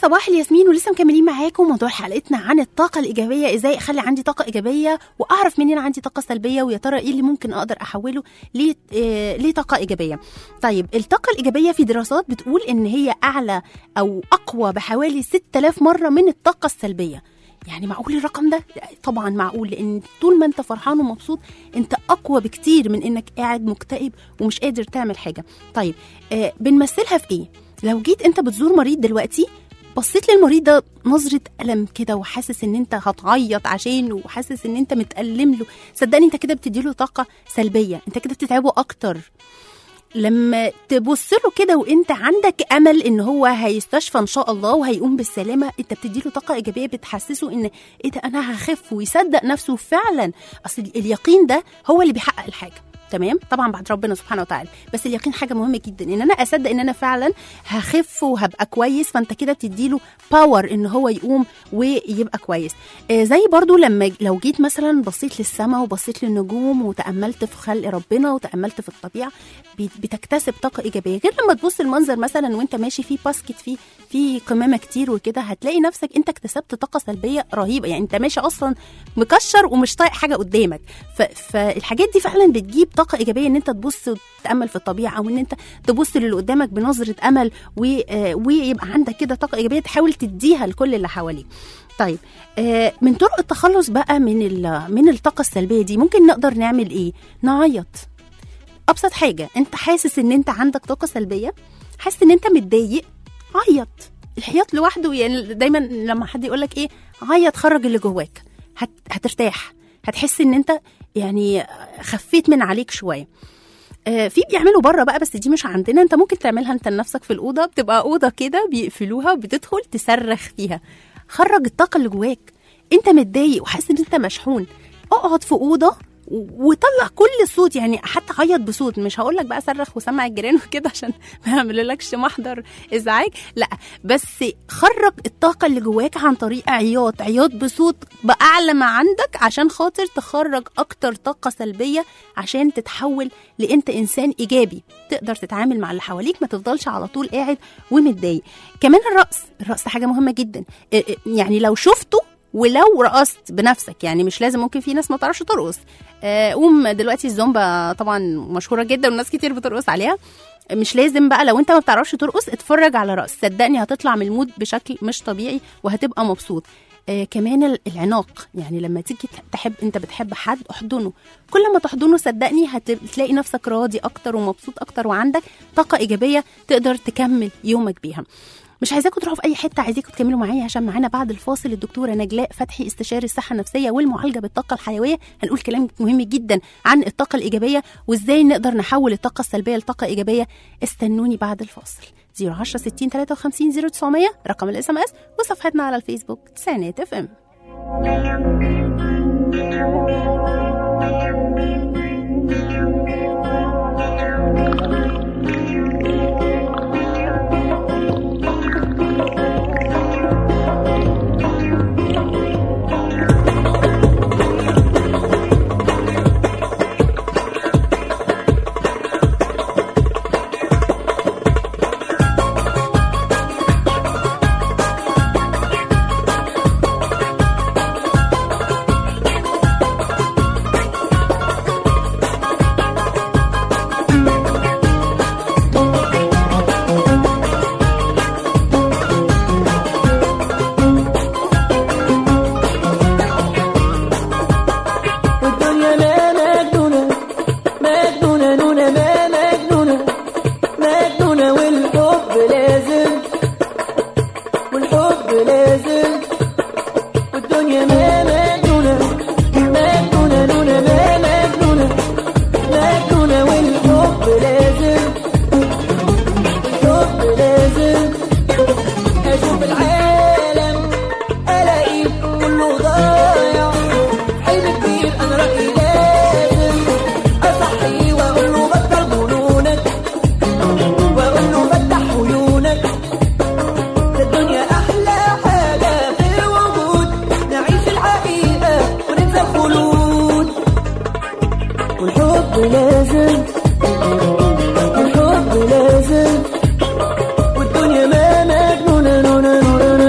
صباح الياسمين ولسه مكملين معاكم موضوع حلقتنا عن الطاقة الإيجابية إزاي أخلي عندي طاقة إيجابية وأعرف منين عندي طاقة سلبية ويا ترى إيه اللي ممكن أقدر أحوله ليه آه، ليه طاقة إيجابية. طيب الطاقة الإيجابية في دراسات بتقول إن هي أعلى أو أقوى بحوالي 6000 مرة من الطاقة السلبية. يعني معقول الرقم ده؟ طبعا معقول لان طول ما انت فرحان ومبسوط انت اقوى بكتير من انك قاعد مكتئب ومش قادر تعمل حاجه. طيب آه بنمثلها في ايه؟ لو جيت انت بتزور مريض دلوقتي بصيت للمريض ده نظرة ألم كده وحاسس إن أنت هتعيط عشانه وحاسس إن أنت متألم له صدقني أنت كده بتديله طاقة سلبية أنت كده بتتعبه أكتر لما تبص له كده وانت عندك امل ان هو هيستشفى ان شاء الله وهيقوم بالسلامه انت بتديله طاقه ايجابيه بتحسسه ان ايه ده انا هخف ويصدق نفسه فعلا اصل اليقين ده هو اللي بيحقق الحاجه تمام طبعا بعد ربنا سبحانه وتعالى بس اليقين حاجه مهمه جدا ان انا اصدق ان انا فعلا هخف وهبقى كويس فانت كده بتديله باور ان هو يقوم ويبقى كويس آه زي برضو لما لو جيت مثلا بصيت للسماء وبصيت للنجوم وتاملت في خلق ربنا وتاملت في الطبيعه بت- بتكتسب طاقه ايجابيه غير لما تبص المنظر مثلا وانت ماشي في باسكت فيه في قمامه كتير وكده هتلاقي نفسك انت اكتسبت طاقه سلبيه رهيبه يعني انت ماشي اصلا مكشر ومش طايق حاجه قدامك ف... فالحاجات دي فعلا بتجيب طاقه ايجابيه ان انت تبص وتتامل في الطبيعه او ان انت تبص للي قدامك بنظره امل و... آه، ويبقى عندك كده طاقه ايجابيه تحاول تديها لكل اللي حواليك طيب آه، من طرق التخلص بقى من ال... من الطاقه السلبيه دي ممكن نقدر نعمل ايه نعيط ابسط حاجه انت حاسس ان انت عندك طاقه سلبيه حاسس ان انت متضايق عيط العياط لوحده يعني دايما لما حد يقول لك ايه عيط خرج اللي جواك هت... هترتاح هتحس ان انت يعني خفيت من عليك شويه آه، في بيعملوا بره بقى بس دي مش عندنا انت ممكن تعملها انت لنفسك في الاوضه بتبقى اوضه كده بيقفلوها وبتدخل تصرخ فيها خرج الطاقه اللي جواك انت متضايق وحاسس ان انت مشحون اقعد في اوضه و- وطلع كل صوت يعني حتى عيط بصوت مش هقول لك بقى صرخ وسمع الجيران وكده عشان ما يعملولكش محضر ازعاج لا بس خرج الطاقه اللي جواك عن طريق عياط عياط بصوت باعلى ما عندك عشان خاطر تخرج اكتر طاقه سلبيه عشان تتحول لانت انسان ايجابي تقدر تتعامل مع اللي حواليك ما تفضلش على طول قاعد ومتضايق كمان الرقص الرقص حاجه مهمه جدا إيه إيه يعني لو شفته ولو رقصت بنفسك يعني مش لازم ممكن في ناس ما تعرفش ترقص آه، قوم دلوقتي الزومبا طبعا مشهوره جدا والناس كتير بترقص عليها مش لازم بقى لو انت ما بتعرفش ترقص اتفرج على رقص صدقني هتطلع من المود بشكل مش طبيعي وهتبقى مبسوط آه كمان ال- العناق يعني لما تيجي تحب انت بتحب حد احضنه كل ما تحضنه صدقني هتلاقي نفسك راضي اكتر ومبسوط اكتر وعندك طاقه ايجابيه تقدر تكمل يومك بيها مش عايزاكم تروحوا في اي حته عايزاكم تكملوا معايا عشان معانا بعد الفاصل الدكتوره نجلاء فتحي استشاري الصحه النفسيه والمعالجه بالطاقه الحيويه هنقول كلام مهم جدا عن الطاقه الايجابيه وازاي نقدر نحول الطاقه السلبيه لطاقه ايجابيه استنوني بعد الفاصل 010 60 53 0900 رقم الاس ام اس وصفحتنا على الفيسبوك تسعينات اف ام والدنيا ما مجنونة مجنونة نونة ما مجنونة مجنونة والحب لازم والحب لازم والدنيا ما مجنونة مجنونة نونة ما مجنونة مجنونة والحب لازم والحب لازم أشوف العالم ألاقيه كله ضايع حلم كبير انا رايي لازم اصحي واقول له بطل جنونك واقول له فتح عيونك ده الدنيا احلى حاجه في الوجود نعيش الحقيقه وننسى الخلود والحب لازم والحب لازم والدنيا ما مجنونه نونه نونه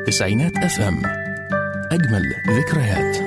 تسعينات اف ام اجمل ذكريات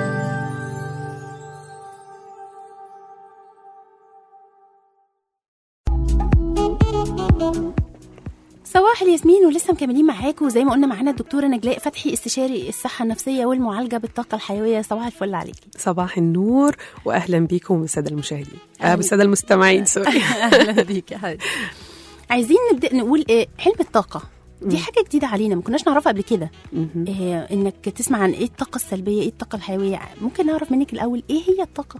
صباح الياسمين ولسه مكملين معاكم وزي ما قلنا معانا الدكتوره نجلاء فتحي استشاري الصحه النفسيه والمعالجه بالطاقه الحيويه صباح الفل عليكي صباح النور واهلا بيكم بالساده المشاهدين آه بالساده المستمعين سوري اهلا بيك يا حبيبتي عايزين نبدا نقول ايه حلم الطاقه دي حاجه جديده علينا ما كناش نعرفها قبل كده مهم. إيه انك تسمع عن ايه الطاقه السلبيه ايه الطاقه الحيويه ممكن نعرف منك الاول ايه هي الطاقه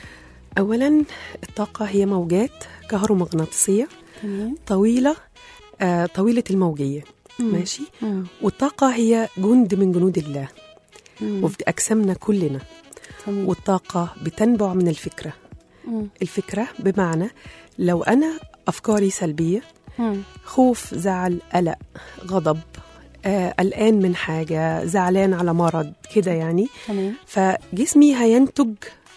اولا الطاقه هي موجات كهرومغناطيسيه تمام طويله آه طويله الموجيه ماشي والطاقه هي جند من جنود الله وفي اجسامنا كلنا تمام والطاقه بتنبع من الفكره مم. الفكره بمعنى لو انا افكاري سلبيه مم. خوف زعل قلق غضب آه، قلقان من حاجه زعلان على مرض كده يعني تمام فجسمي هينتج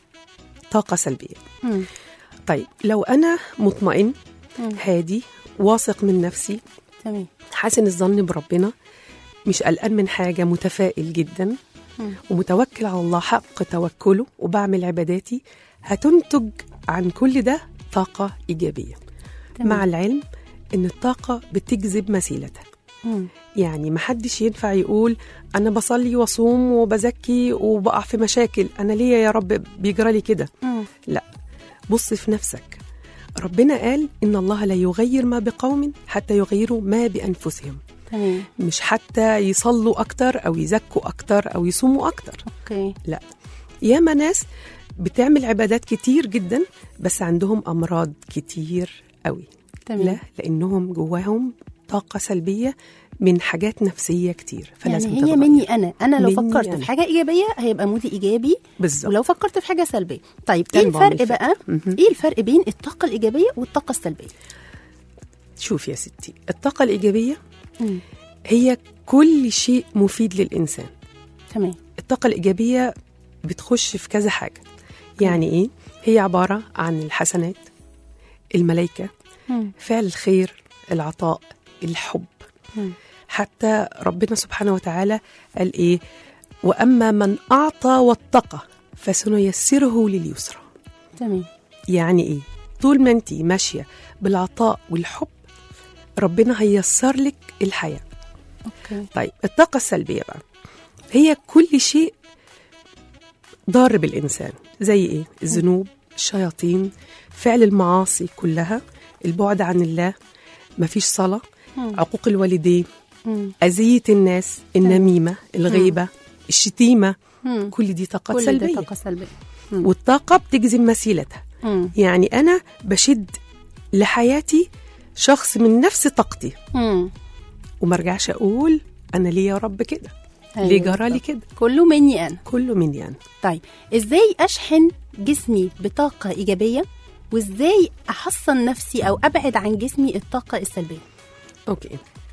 طاقة سلبية مم. طيب لو أنا مطمئن مم. هادي واثق من نفسي تمام حاسن الظن بربنا مش قلقان من حاجة متفائل جدا مم. ومتوكل على الله حق توكله وبعمل عباداتي هتنتج عن كل ده طاقة إيجابية تمام. مع العلم إن الطاقة بتجذب مثيلتها مم. يعني محدش ينفع يقول أنا بصلي وأصوم وبزكي وبقع في مشاكل أنا ليه يا رب بيجرى لي كده مم. لا بص في نفسك ربنا قال إن الله لا يغير ما بقوم حتى يغيروا ما بأنفسهم تمام مش حتى يصلوا أكتر أو يزكوا أكتر أو يصوموا أكتر اوكي لا ياما ناس بتعمل عبادات كتير جدا بس عندهم أمراض كتير قوي تمام لا لأنهم جواهم طاقة سلبية من حاجات نفسية كتير فلازم يعني هي تتغير. مني انا انا لو مني فكرت أنا. في حاجه ايجابيه هيبقى مودي ايجابي بالظبط ولو فكرت في حاجه سلبيه طيب ايه تنبع من الفرق الفكرة. بقى مهم. ايه الفرق بين الطاقه الايجابيه والطاقه السلبيه شوف يا ستي الطاقة الإيجابية مم. هي كل شيء مفيد للإنسان تمام الطاقة الإيجابية بتخش في كذا حاجة يعني إيه؟ هي عبارة عن الحسنات الملائكة مم. فعل الخير العطاء الحب مم. حتى ربنا سبحانه وتعالى قال إيه وأما من أعطى واتقى فسنيسره لليسرى تمام يعني إيه طول ما أنت ماشية بالعطاء والحب ربنا هيسر لك الحياة اوكي طيب الطاقة السلبية بقى هي كل شيء ضار بالإنسان زي إيه؟ الذنوب الشياطين فعل المعاصي كلها البعد عن الله مفيش صلاة مم. عقوق الوالدين مم. أذية الناس النميمة الغيبة الشتيمة مم. كل دي طاقات كل ده سلبية طاقه سلبيه والطاقة بتجذب مثيلتها مم. يعني أنا بشد لحياتي شخص من نفس طاقتي مم. ومرجعش أقول أنا ليه يا رب كده أيوة ليه جرى لي بالظبط. كده كله مني انا كله مني أنا طيب ازاي اشحن جسمي بطاقه ايجابيه وازاي احصن نفسي او ابعد عن جسمي الطاقه السلبيه اوكي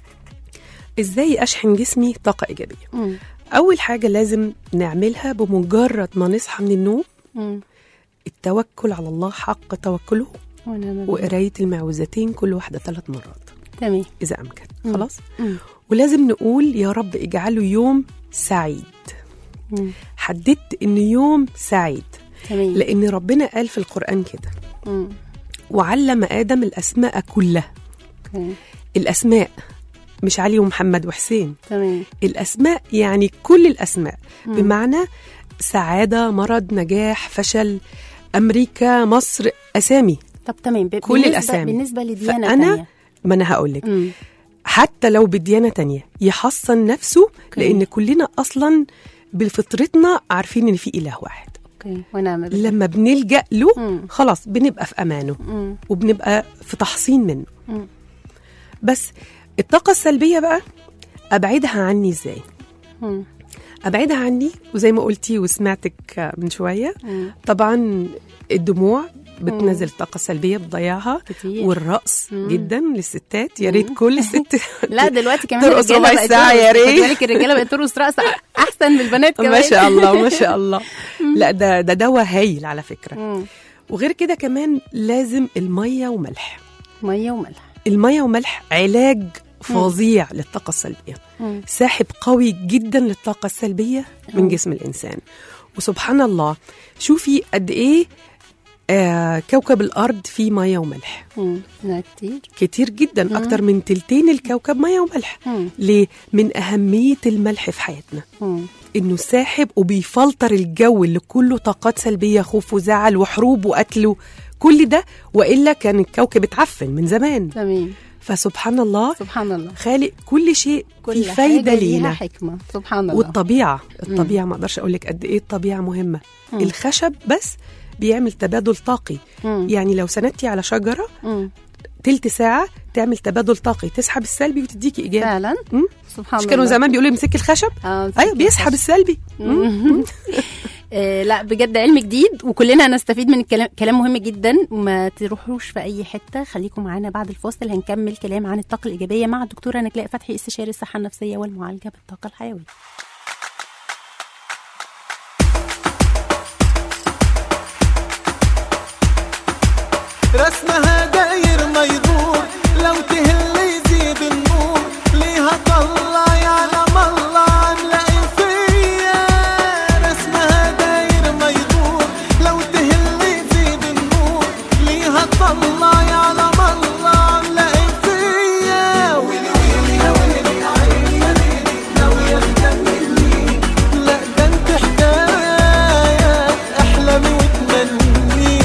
ازاي اشحن جسمي طاقه ايجابيه مم. اول حاجه لازم نعملها بمجرد ما نصحى من النوم مم. التوكل على الله حق توكله ونعم بالله. وقرايه المعوذتين كل واحده ثلاث مرات تمام اذا امكن مم. خلاص مم. ولازم نقول يا رب اجعله يوم سعيد مم. حددت انه يوم سعيد تمام لان ربنا قال في القران كده مم. وعلم ادم الاسماء كلها اوكي الاسماء مش علي ومحمد وحسين تمام الأسماء يعني كل الأسماء مم. بمعنى سعادة مرض نجاح فشل أمريكا مصر أسامي طب تمام ب- كل بالنسبة- الأسامي. بالنسبه لديانه فأنا تانية. ما أنا هقول لك مم. حتى لو بديانة تانية يحصن نفسه أوكي. لأن كلنا أصلا بفطرتنا عارفين إن في إله واحد اوكي ونعم بالله لما بنلجأ له مم. خلاص بنبقى في أمانه مم. وبنبقى في تحصين منه مم. بس الطاقة السلبية بقى أبعدها عني إزاي مم. ابعدها عني وزي ما قلتي وسمعتك من شويه مم. طبعا الدموع بتنزل الطاقه السلبيه بتضيعها كتير والرقص مم. جدا للستات يا ريت كل ست لا دلوقتي كمان ترقص الرجالة ربع بقت ساعة ترقص. يا ريت. خد بالك الرجاله بقت ترقص رقص احسن من البنات كمان ما شاء الله ما شاء الله لا ده ده دواء هايل على فكره مم. وغير كده كمان لازم الميه وملح ميه وملح الميه وملح علاج فظيع للطاقة السلبية مم. ساحب قوي جدا للطاقة السلبية من جسم الإنسان وسبحان الله شوفي قد إيه آه كوكب الأرض فيه مية وملح مم. لا كتير كتير جدا أكتر من تلتين الكوكب مية وملح مم. ليه؟ من أهمية الملح في حياتنا مم. إنه ساحب وبيفلتر الجو اللي كله طاقات سلبية خوف وزعل وحروب وقتل كل ده وإلا كان الكوكب اتعفن من زمان تمام فسبحان الله سبحان الله خالق كل شيء كل في فايدة حاجة ليها لينا حكمة سبحان الله والطبيعة الطبيعة ما أقدرش أقول لك قد إيه الطبيعة مهمة الخشب بس بيعمل تبادل طاقي مم. يعني لو سندتي على شجرة مم. تلت ساعة تعمل تبادل طاقي تسحب السلبي وتديكي إيجابي فعلا مم؟ سبحان مش الله كانوا زمان بيقولوا امسكي الخشب آه، امسكي ايوه بيسحب الخشب. السلبي مم. آه لا بجد علم جديد وكلنا هنستفيد من الكلام كلام مهم جدا ما تروحوش في اي حته خليكم معانا بعد الفاصل هنكمل كلام عن الطاقه الايجابيه مع الدكتوره نجلاء فتحي استشاري الصحه النفسيه والمعالجه بالطاقه الحيويه رسمها داير ما يدور لو تهل يزيد النور ليها طلع يعلم الله نلاقي فيا رسمها داير ما يدور لو تهل يزيد النور ليها طلع يعلم الله نلاقي فيا ويلي ويلي يا ويلي عيني يا ليلي لو يهتمني لا ده انت حكاية احلامي وتمني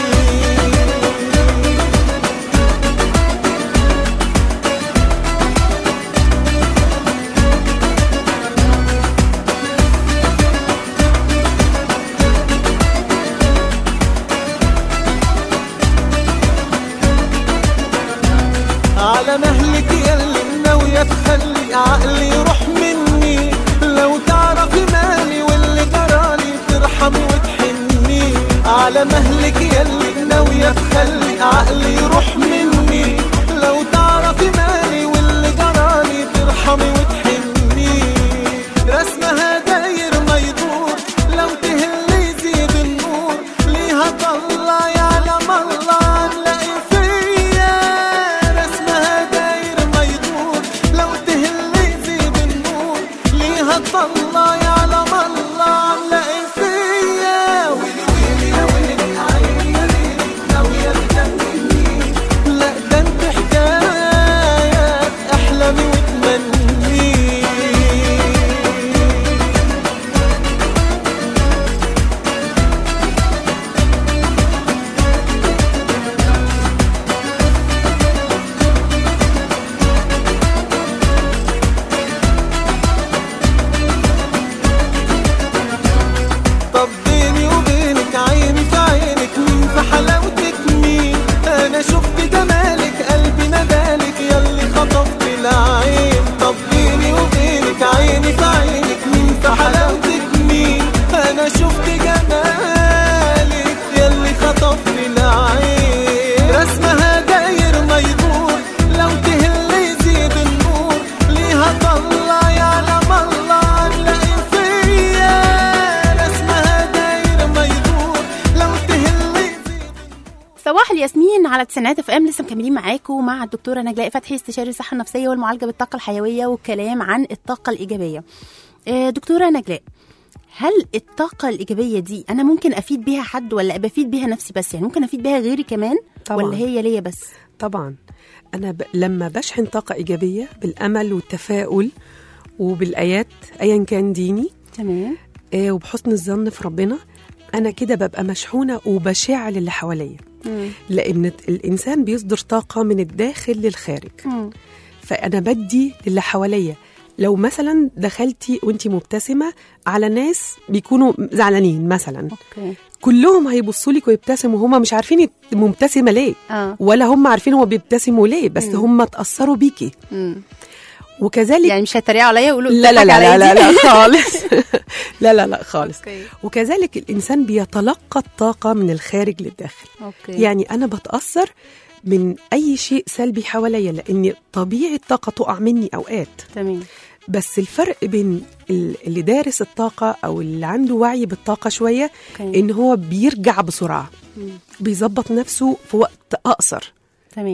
على مهلك يلي ناوية تخلي عقلي يروح مني لو تعرفي مالي واللي جرالي ترحم وتحني على مهلك يلي ناوية تخلي عقلي يروح مني لو تعرفي مالي واللي جرالي ترحمي وتحني رسمها داير ما يدور لو تهل يزيد النور ليها طلع يعلم الله نلاقي فيا رسمها داير ما يدور لو تهل يزيد النور ليها طلع يعلم الله نلاقي فيا ويلي ويلي يا ويلي عيني يا ليلي لو يرتمني لا ده انت حكايات احلامي وتمني طب بيني وبينك عيني في عينك مين في حلاوتك مين انا شفت جمالك قلبي ندالك ياللي خطفت العين طب بيني وبينك عيني في عينك مين في حلاوتك مين انا شفت جمالك ياللي خطفت العين رسمها داير ما يدور لو تهل يزيد النور ليها طلع يعلم الله نلاقي فيا رسمها داير ما يدور لو تهل يزيد صباح الياسمين على تسعينات اف ام لسه مكملين معاكم مع الدكتوره نجلاء فتحي استشاري الصحه النفسيه والمعالجه بالطاقه الحيويه والكلام عن الطاقه الايجابيه آه، دكتوره نجلاء هل الطاقة الإيجابية دي أنا ممكن أفيد بيها حد ولا بفيد بيها نفسي بس يعني ممكن أفيد بيها غيري كمان طبعاً. ولا هي ليا بس طبعا انا ب... لما بشحن طاقه ايجابيه بالامل والتفاؤل وبالايات ايا كان ديني تمام آه وبحسن الظن في ربنا انا كده ببقى مشحونه وبشع للي حواليا لان الانسان بيصدر طاقه من الداخل للخارج فانا بدي للي حواليا لو مثلا دخلتي وانتي مبتسمه على ناس بيكونوا زعلانين مثلا اوكي كلهم هيبصوا لك ويبتسموا وهم مش عارفين انت مبتسمه ليه اه ولا هم عارفين هو بيبتسموا ليه بس هم اتاثروا بيكي مم. وكذلك يعني مش هيتريقوا عليا ويقولوا لا لا بتضحك لا لا, عليا لا, دي؟ لا خالص لا لا لا خالص أوكي. وكذلك الانسان بيتلقى الطاقه من الخارج للداخل اوكي يعني انا بتاثر من اي شيء سلبي حواليا لان طبيعي الطاقه تقع مني اوقات تمام بس الفرق بين ال- اللي دارس الطاقه او اللي عنده وعي بالطاقه شويه أوكي. ان هو بيرجع بسرعه مم. بيظبط نفسه في وقت اقصر تمام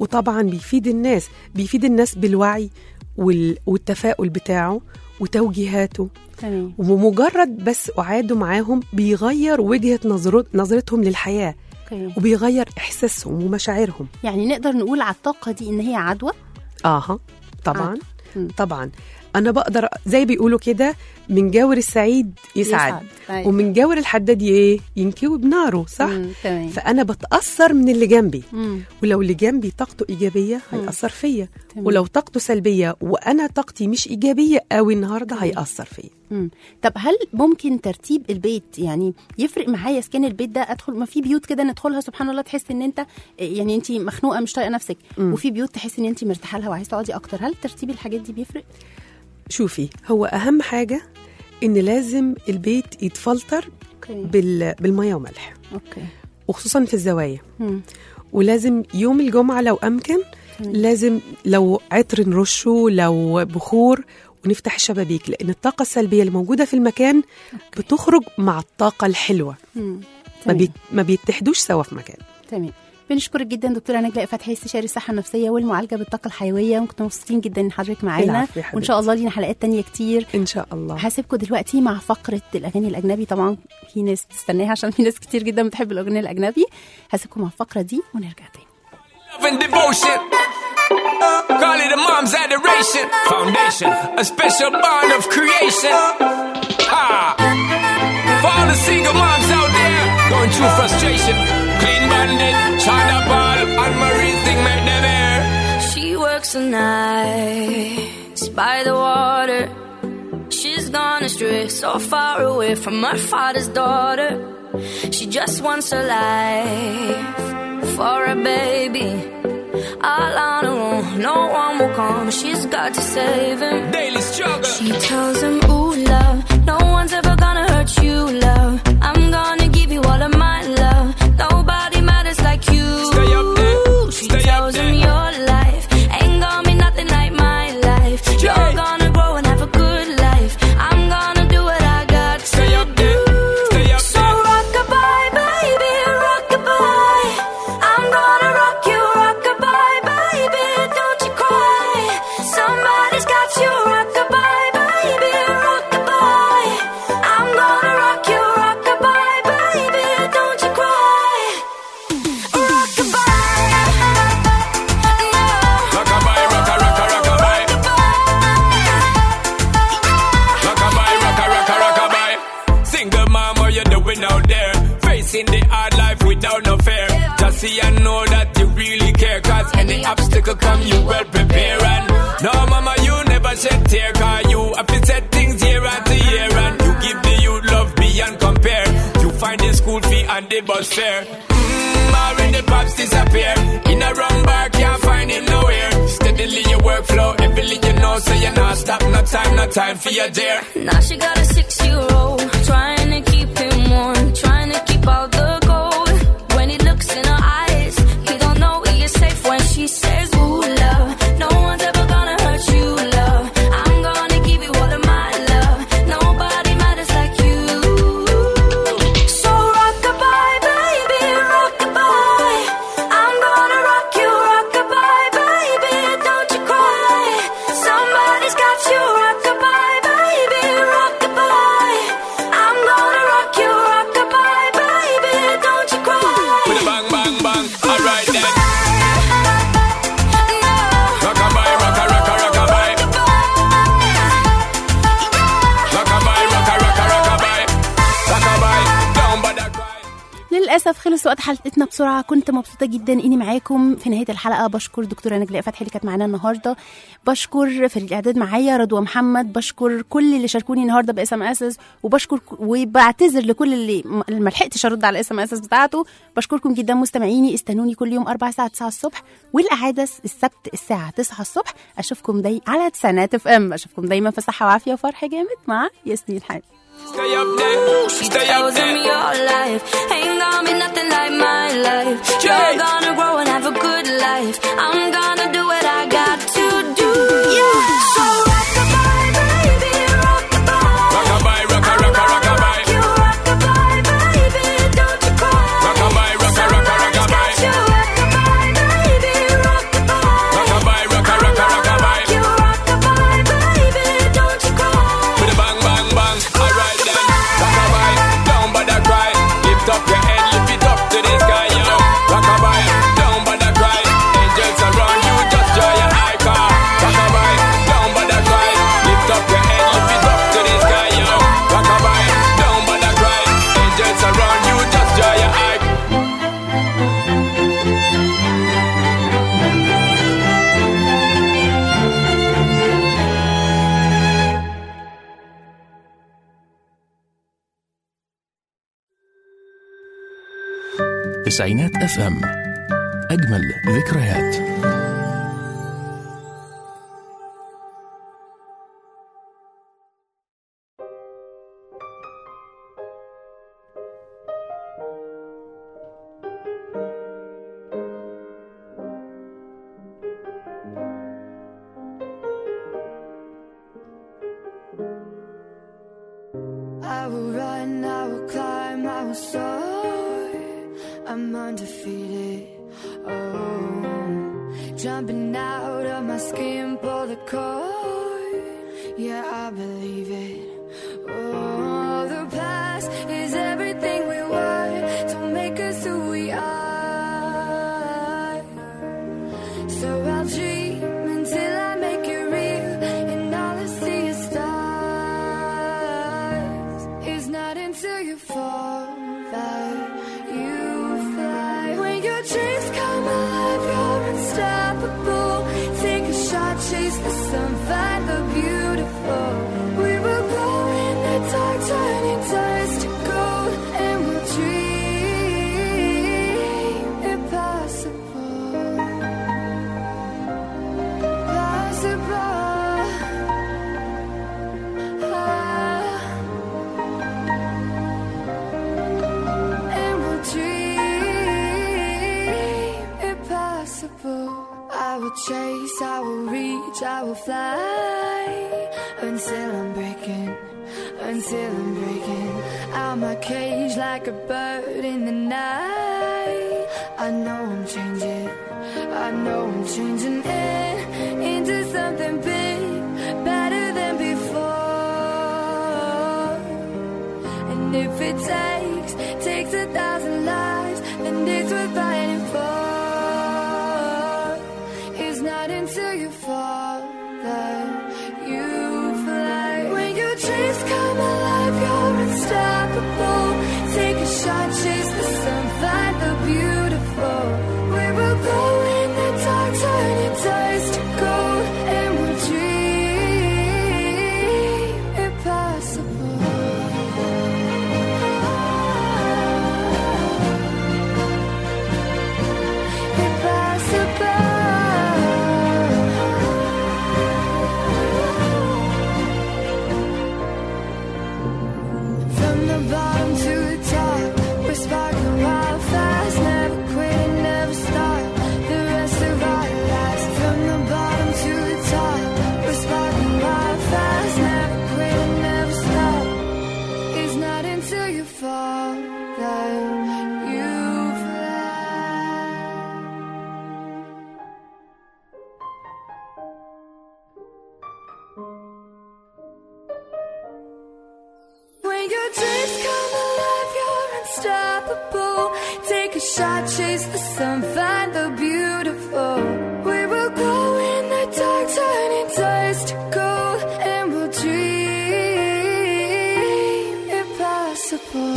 وطبعا بيفيد الناس بيفيد الناس بالوعي وال... والتفاؤل بتاعه وتوجيهاته تمام ومجرد بس قعاده معاهم بيغير وجهة نظرت نظرتهم للحياة اوكي وبيغير إحساسهم ومشاعرهم يعني نقدر نقول على الطاقه دي ان هي عدوى آها طبعا مم. طبعا أنا بقدر زي بيقولوا كده من جاور السعيد يسعد, أيوة. ومن جاور الحداد ايه ينكوي بناره صح مم، تمام فانا بتاثر من اللي جنبي مم. ولو اللي جنبي طاقته ايجابيه مم. هياثر فيا تمام. ولو طاقته سلبيه وانا طاقتي مش ايجابيه قوي النهارده تمام. هياثر فيا مم. طب هل ممكن ترتيب البيت يعني يفرق معايا سكان البيت ده ادخل ما في بيوت كده ندخلها سبحان الله تحس ان انت يعني انت مخنوقه مش طايقه نفسك مم. وفي بيوت تحس ان انت مرتاحه لها وعايزه تقعدي اكتر هل ترتيب الحاجات دي بيفرق شوفي هو اهم حاجه ان لازم البيت يتفلتر اوكي بال... بالميه وملح اوكي وخصوصا في الزوايا مم. ولازم يوم الجمعه لو امكن تمام. لازم لو عطر نرشه لو بخور ونفتح الشبابيك لان الطاقه السلبيه اللي موجوده في المكان بتخرج مع الطاقه الحلوه مم. ما, تمام. بي... ما بيتحدوش سوا في مكان تمام بنشكرك جدا دكتوره نجلاء فتحي استشاري الصحه النفسيه والمعالجه بالطاقه الحيويه وكنت مبسوطين جدا ان حضرتك معانا العفو يا وان شاء الله لينا حلقات تانية كتير ان شاء الله هسيبكم دلوقتي مع فقره الاغاني الاجنبي طبعا في ناس تستناها عشان في ناس كتير جدا بتحب الاغاني الاجنبي هسيبكم مع الفقره دي ونرجع تاني Love and devotion. Call it a mom's adoration. Foundation, a special bond of creation. Ha! For all the single moms out there going through frustration. Clean bandit, China Ball, and Marie thing make them air. She works the nights by the water. She's gone astray, so far away from her father's daughter. She just wants a life for a baby. All on her own, no one will come. She's got to save him. Daily struggle. She tells him, Ooh, love, no one's ever gonna hurt you, love. I'm gonna give you all of my love. Nobody matters like you. Stay up there. She Stay up tells him there. your life ain't gonna be nothing like my life. You're gonna grow and have a good life. I'm gonna do what I got to Stay up do. there. Stay up So there. rockabye, baby, rockabye. I'm gonna rock you, rockabye, baby. Don't you cry. Somebody's got you, rockabye, baby, rockabye. I'm gonna rock you, rockabye, baby. Don't you cry. Rockabye. Rockabye, rocka, rocka, rockabye. Rockabye, rocka, rocka, rockabye. Single mom, what you doing out there? Facing the hard life without no fear. Just see and know that you really care. Cause any obstacle come, you well prepare. And no, mama, you never shed tear. Cause you have to set things year after year. And you give the youth love beyond compare. You find the school fee and the bus fare. Mmm, already pops disappear. In a wrong bar, can't find him nowhere. Steadily your workflow, everything you know, so you're not stop. No time, no time for your dear. Now she got a six-year-old trying to keep him warm, trying to keep out the cold. When he looks in her eyes, he don't know he is safe when she says, "Ooh, love, no one's ever gonna hurt you, love. I'm gonna give you all of my love. Nobody matters like you." So rockabye, baby, rockabye. I'm gonna rock you, rockabye, baby. Don't you cry. Somebody's got you, rockabye, baby, rockabye. I'm gonna rock you, rockabye, baby. Don't you cry. With a bang, bang, bang. Alright then. Rockabye, rocka, rocka, rockabye. Rockabye, rocka, rocka, rockabye. Rockabye, down by the cry. للاسف خلص وقت حلقتنا بسرعه كنت مبسوطه جدا اني معاكم في نهايه الحلقه بشكر دكتوره نجلاء فتحي اللي كانت معانا النهارده بشكر فريق الاعداد معايا رضوى محمد بشكر كل اللي شاركوني النهارده باس ام اس وبشكر وبعتذر لكل اللي م- اللي ما لحقتش ارد على الاس ام اس بتاعته بشكركم جدا مستمعيني استنوني كل يوم 4 ساعه 9 الصبح والاعاده السبت الساعه 9 الصبح اشوفكم داي على تسعينات اف ام اشوفكم دايما في صحه وعافيه وفرح جامد مع ياسمين حامد Stay up there. She Stay up tells him there. your life ain't gonna be nothing like my life. You're gonna grow and have a good life. I'm gonna do what I got to do. Yeah. So rockabye, baby, rockabye. Rockabye, rocka, rocka, rockabye. You rockabye, baby, don't you cry. Rockabye, rocka, rocka, rockabye. You rockabye, baby, rockabye. تسعينات اف ام اجمل ذكريات I will run, I will climb, I will soar. I'm undefeated. Oh, jumping out of my skin, pull the cord. Yeah, I believe it. Oh, the past is everything we were. Don't make us who we are. So I'll dream until I make it real, and all I see is stars. It's not until you fall that you fly. When your dreams come alive, you're unstoppable. Take a shot, chase the sun, find the beautiful. We will go in the dark, turning dust to gold, and we'll dream impossible. Possible. Ah. And we'll dream impossible. I will chase, I will reach, I will fly until I'm breaking, until I'm breaking out my cage like a bird in the night. I know I'm changing, I know I'm changing it into something big, better than before. And if it takes, takes a thousand lives, then it's worth fighting for. It's not until you fall that you fly. When your dreams come alive, you're unstoppable. Take a shot, chase the sun, find the beautiful. We will go in the dark, turning dust to gold, and we'll dream impossible. From the bottom to the top, we're sparkling wild fast. Never quit, never stop. The rest of our lives. From the bottom to the top, we're sparkling wild fast. Never quit, never stop. It's not until you fall that you fly. When your dreams come alive, you're unstoppable. Take a shot, chase the sun, find the beautiful. We will go in the dark, turning dust to gold, and we'll dream impossible.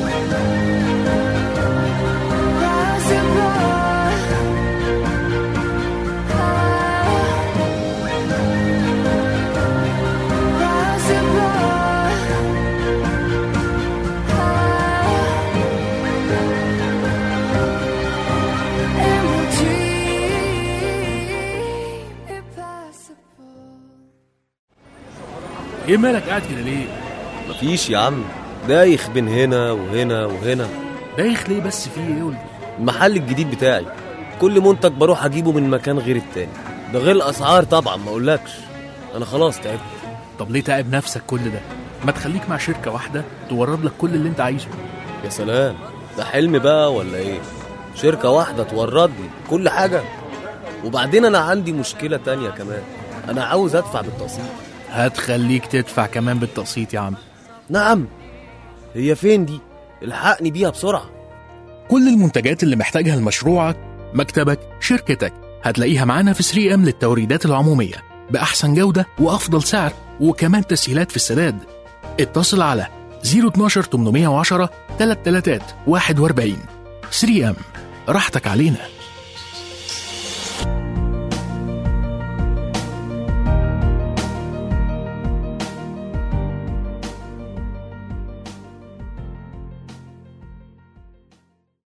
And we'll dream impossible. ايه مالك قاعد كده ليه؟ مفيش يا عم دايخ بين هنا وهنا وهنا دايخ ليه بس في ايه قول لي؟ المحل الجديد بتاعي كل منتج بروح اجيبه من مكان غير التاني ده غير الاسعار طبعا ما اقولكش انا خلاص تعبت طب ليه تعب نفسك كل ده؟ ما تخليك مع شركة واحدة تورد لك كل اللي انت عايزه يا سلام ده حلم بقى ولا ايه شركة واحدة تورد لي كل حاجة وبعدين انا عندي مشكلة تانية كمان انا عاوز ادفع بالتقسيط هتخليك تدفع كمان بالتقسيط يا عم نعم هي فين دي الحقني بيها بسرعة كل المنتجات اللي محتاجها لمشروعك مكتبك شركتك هتلاقيها معانا في 3 ام للتوريدات العمومية بأحسن جودة وأفضل سعر وكمان تسهيلات في السداد اتصل على 012 810 33 41 3 ام راحتك علينا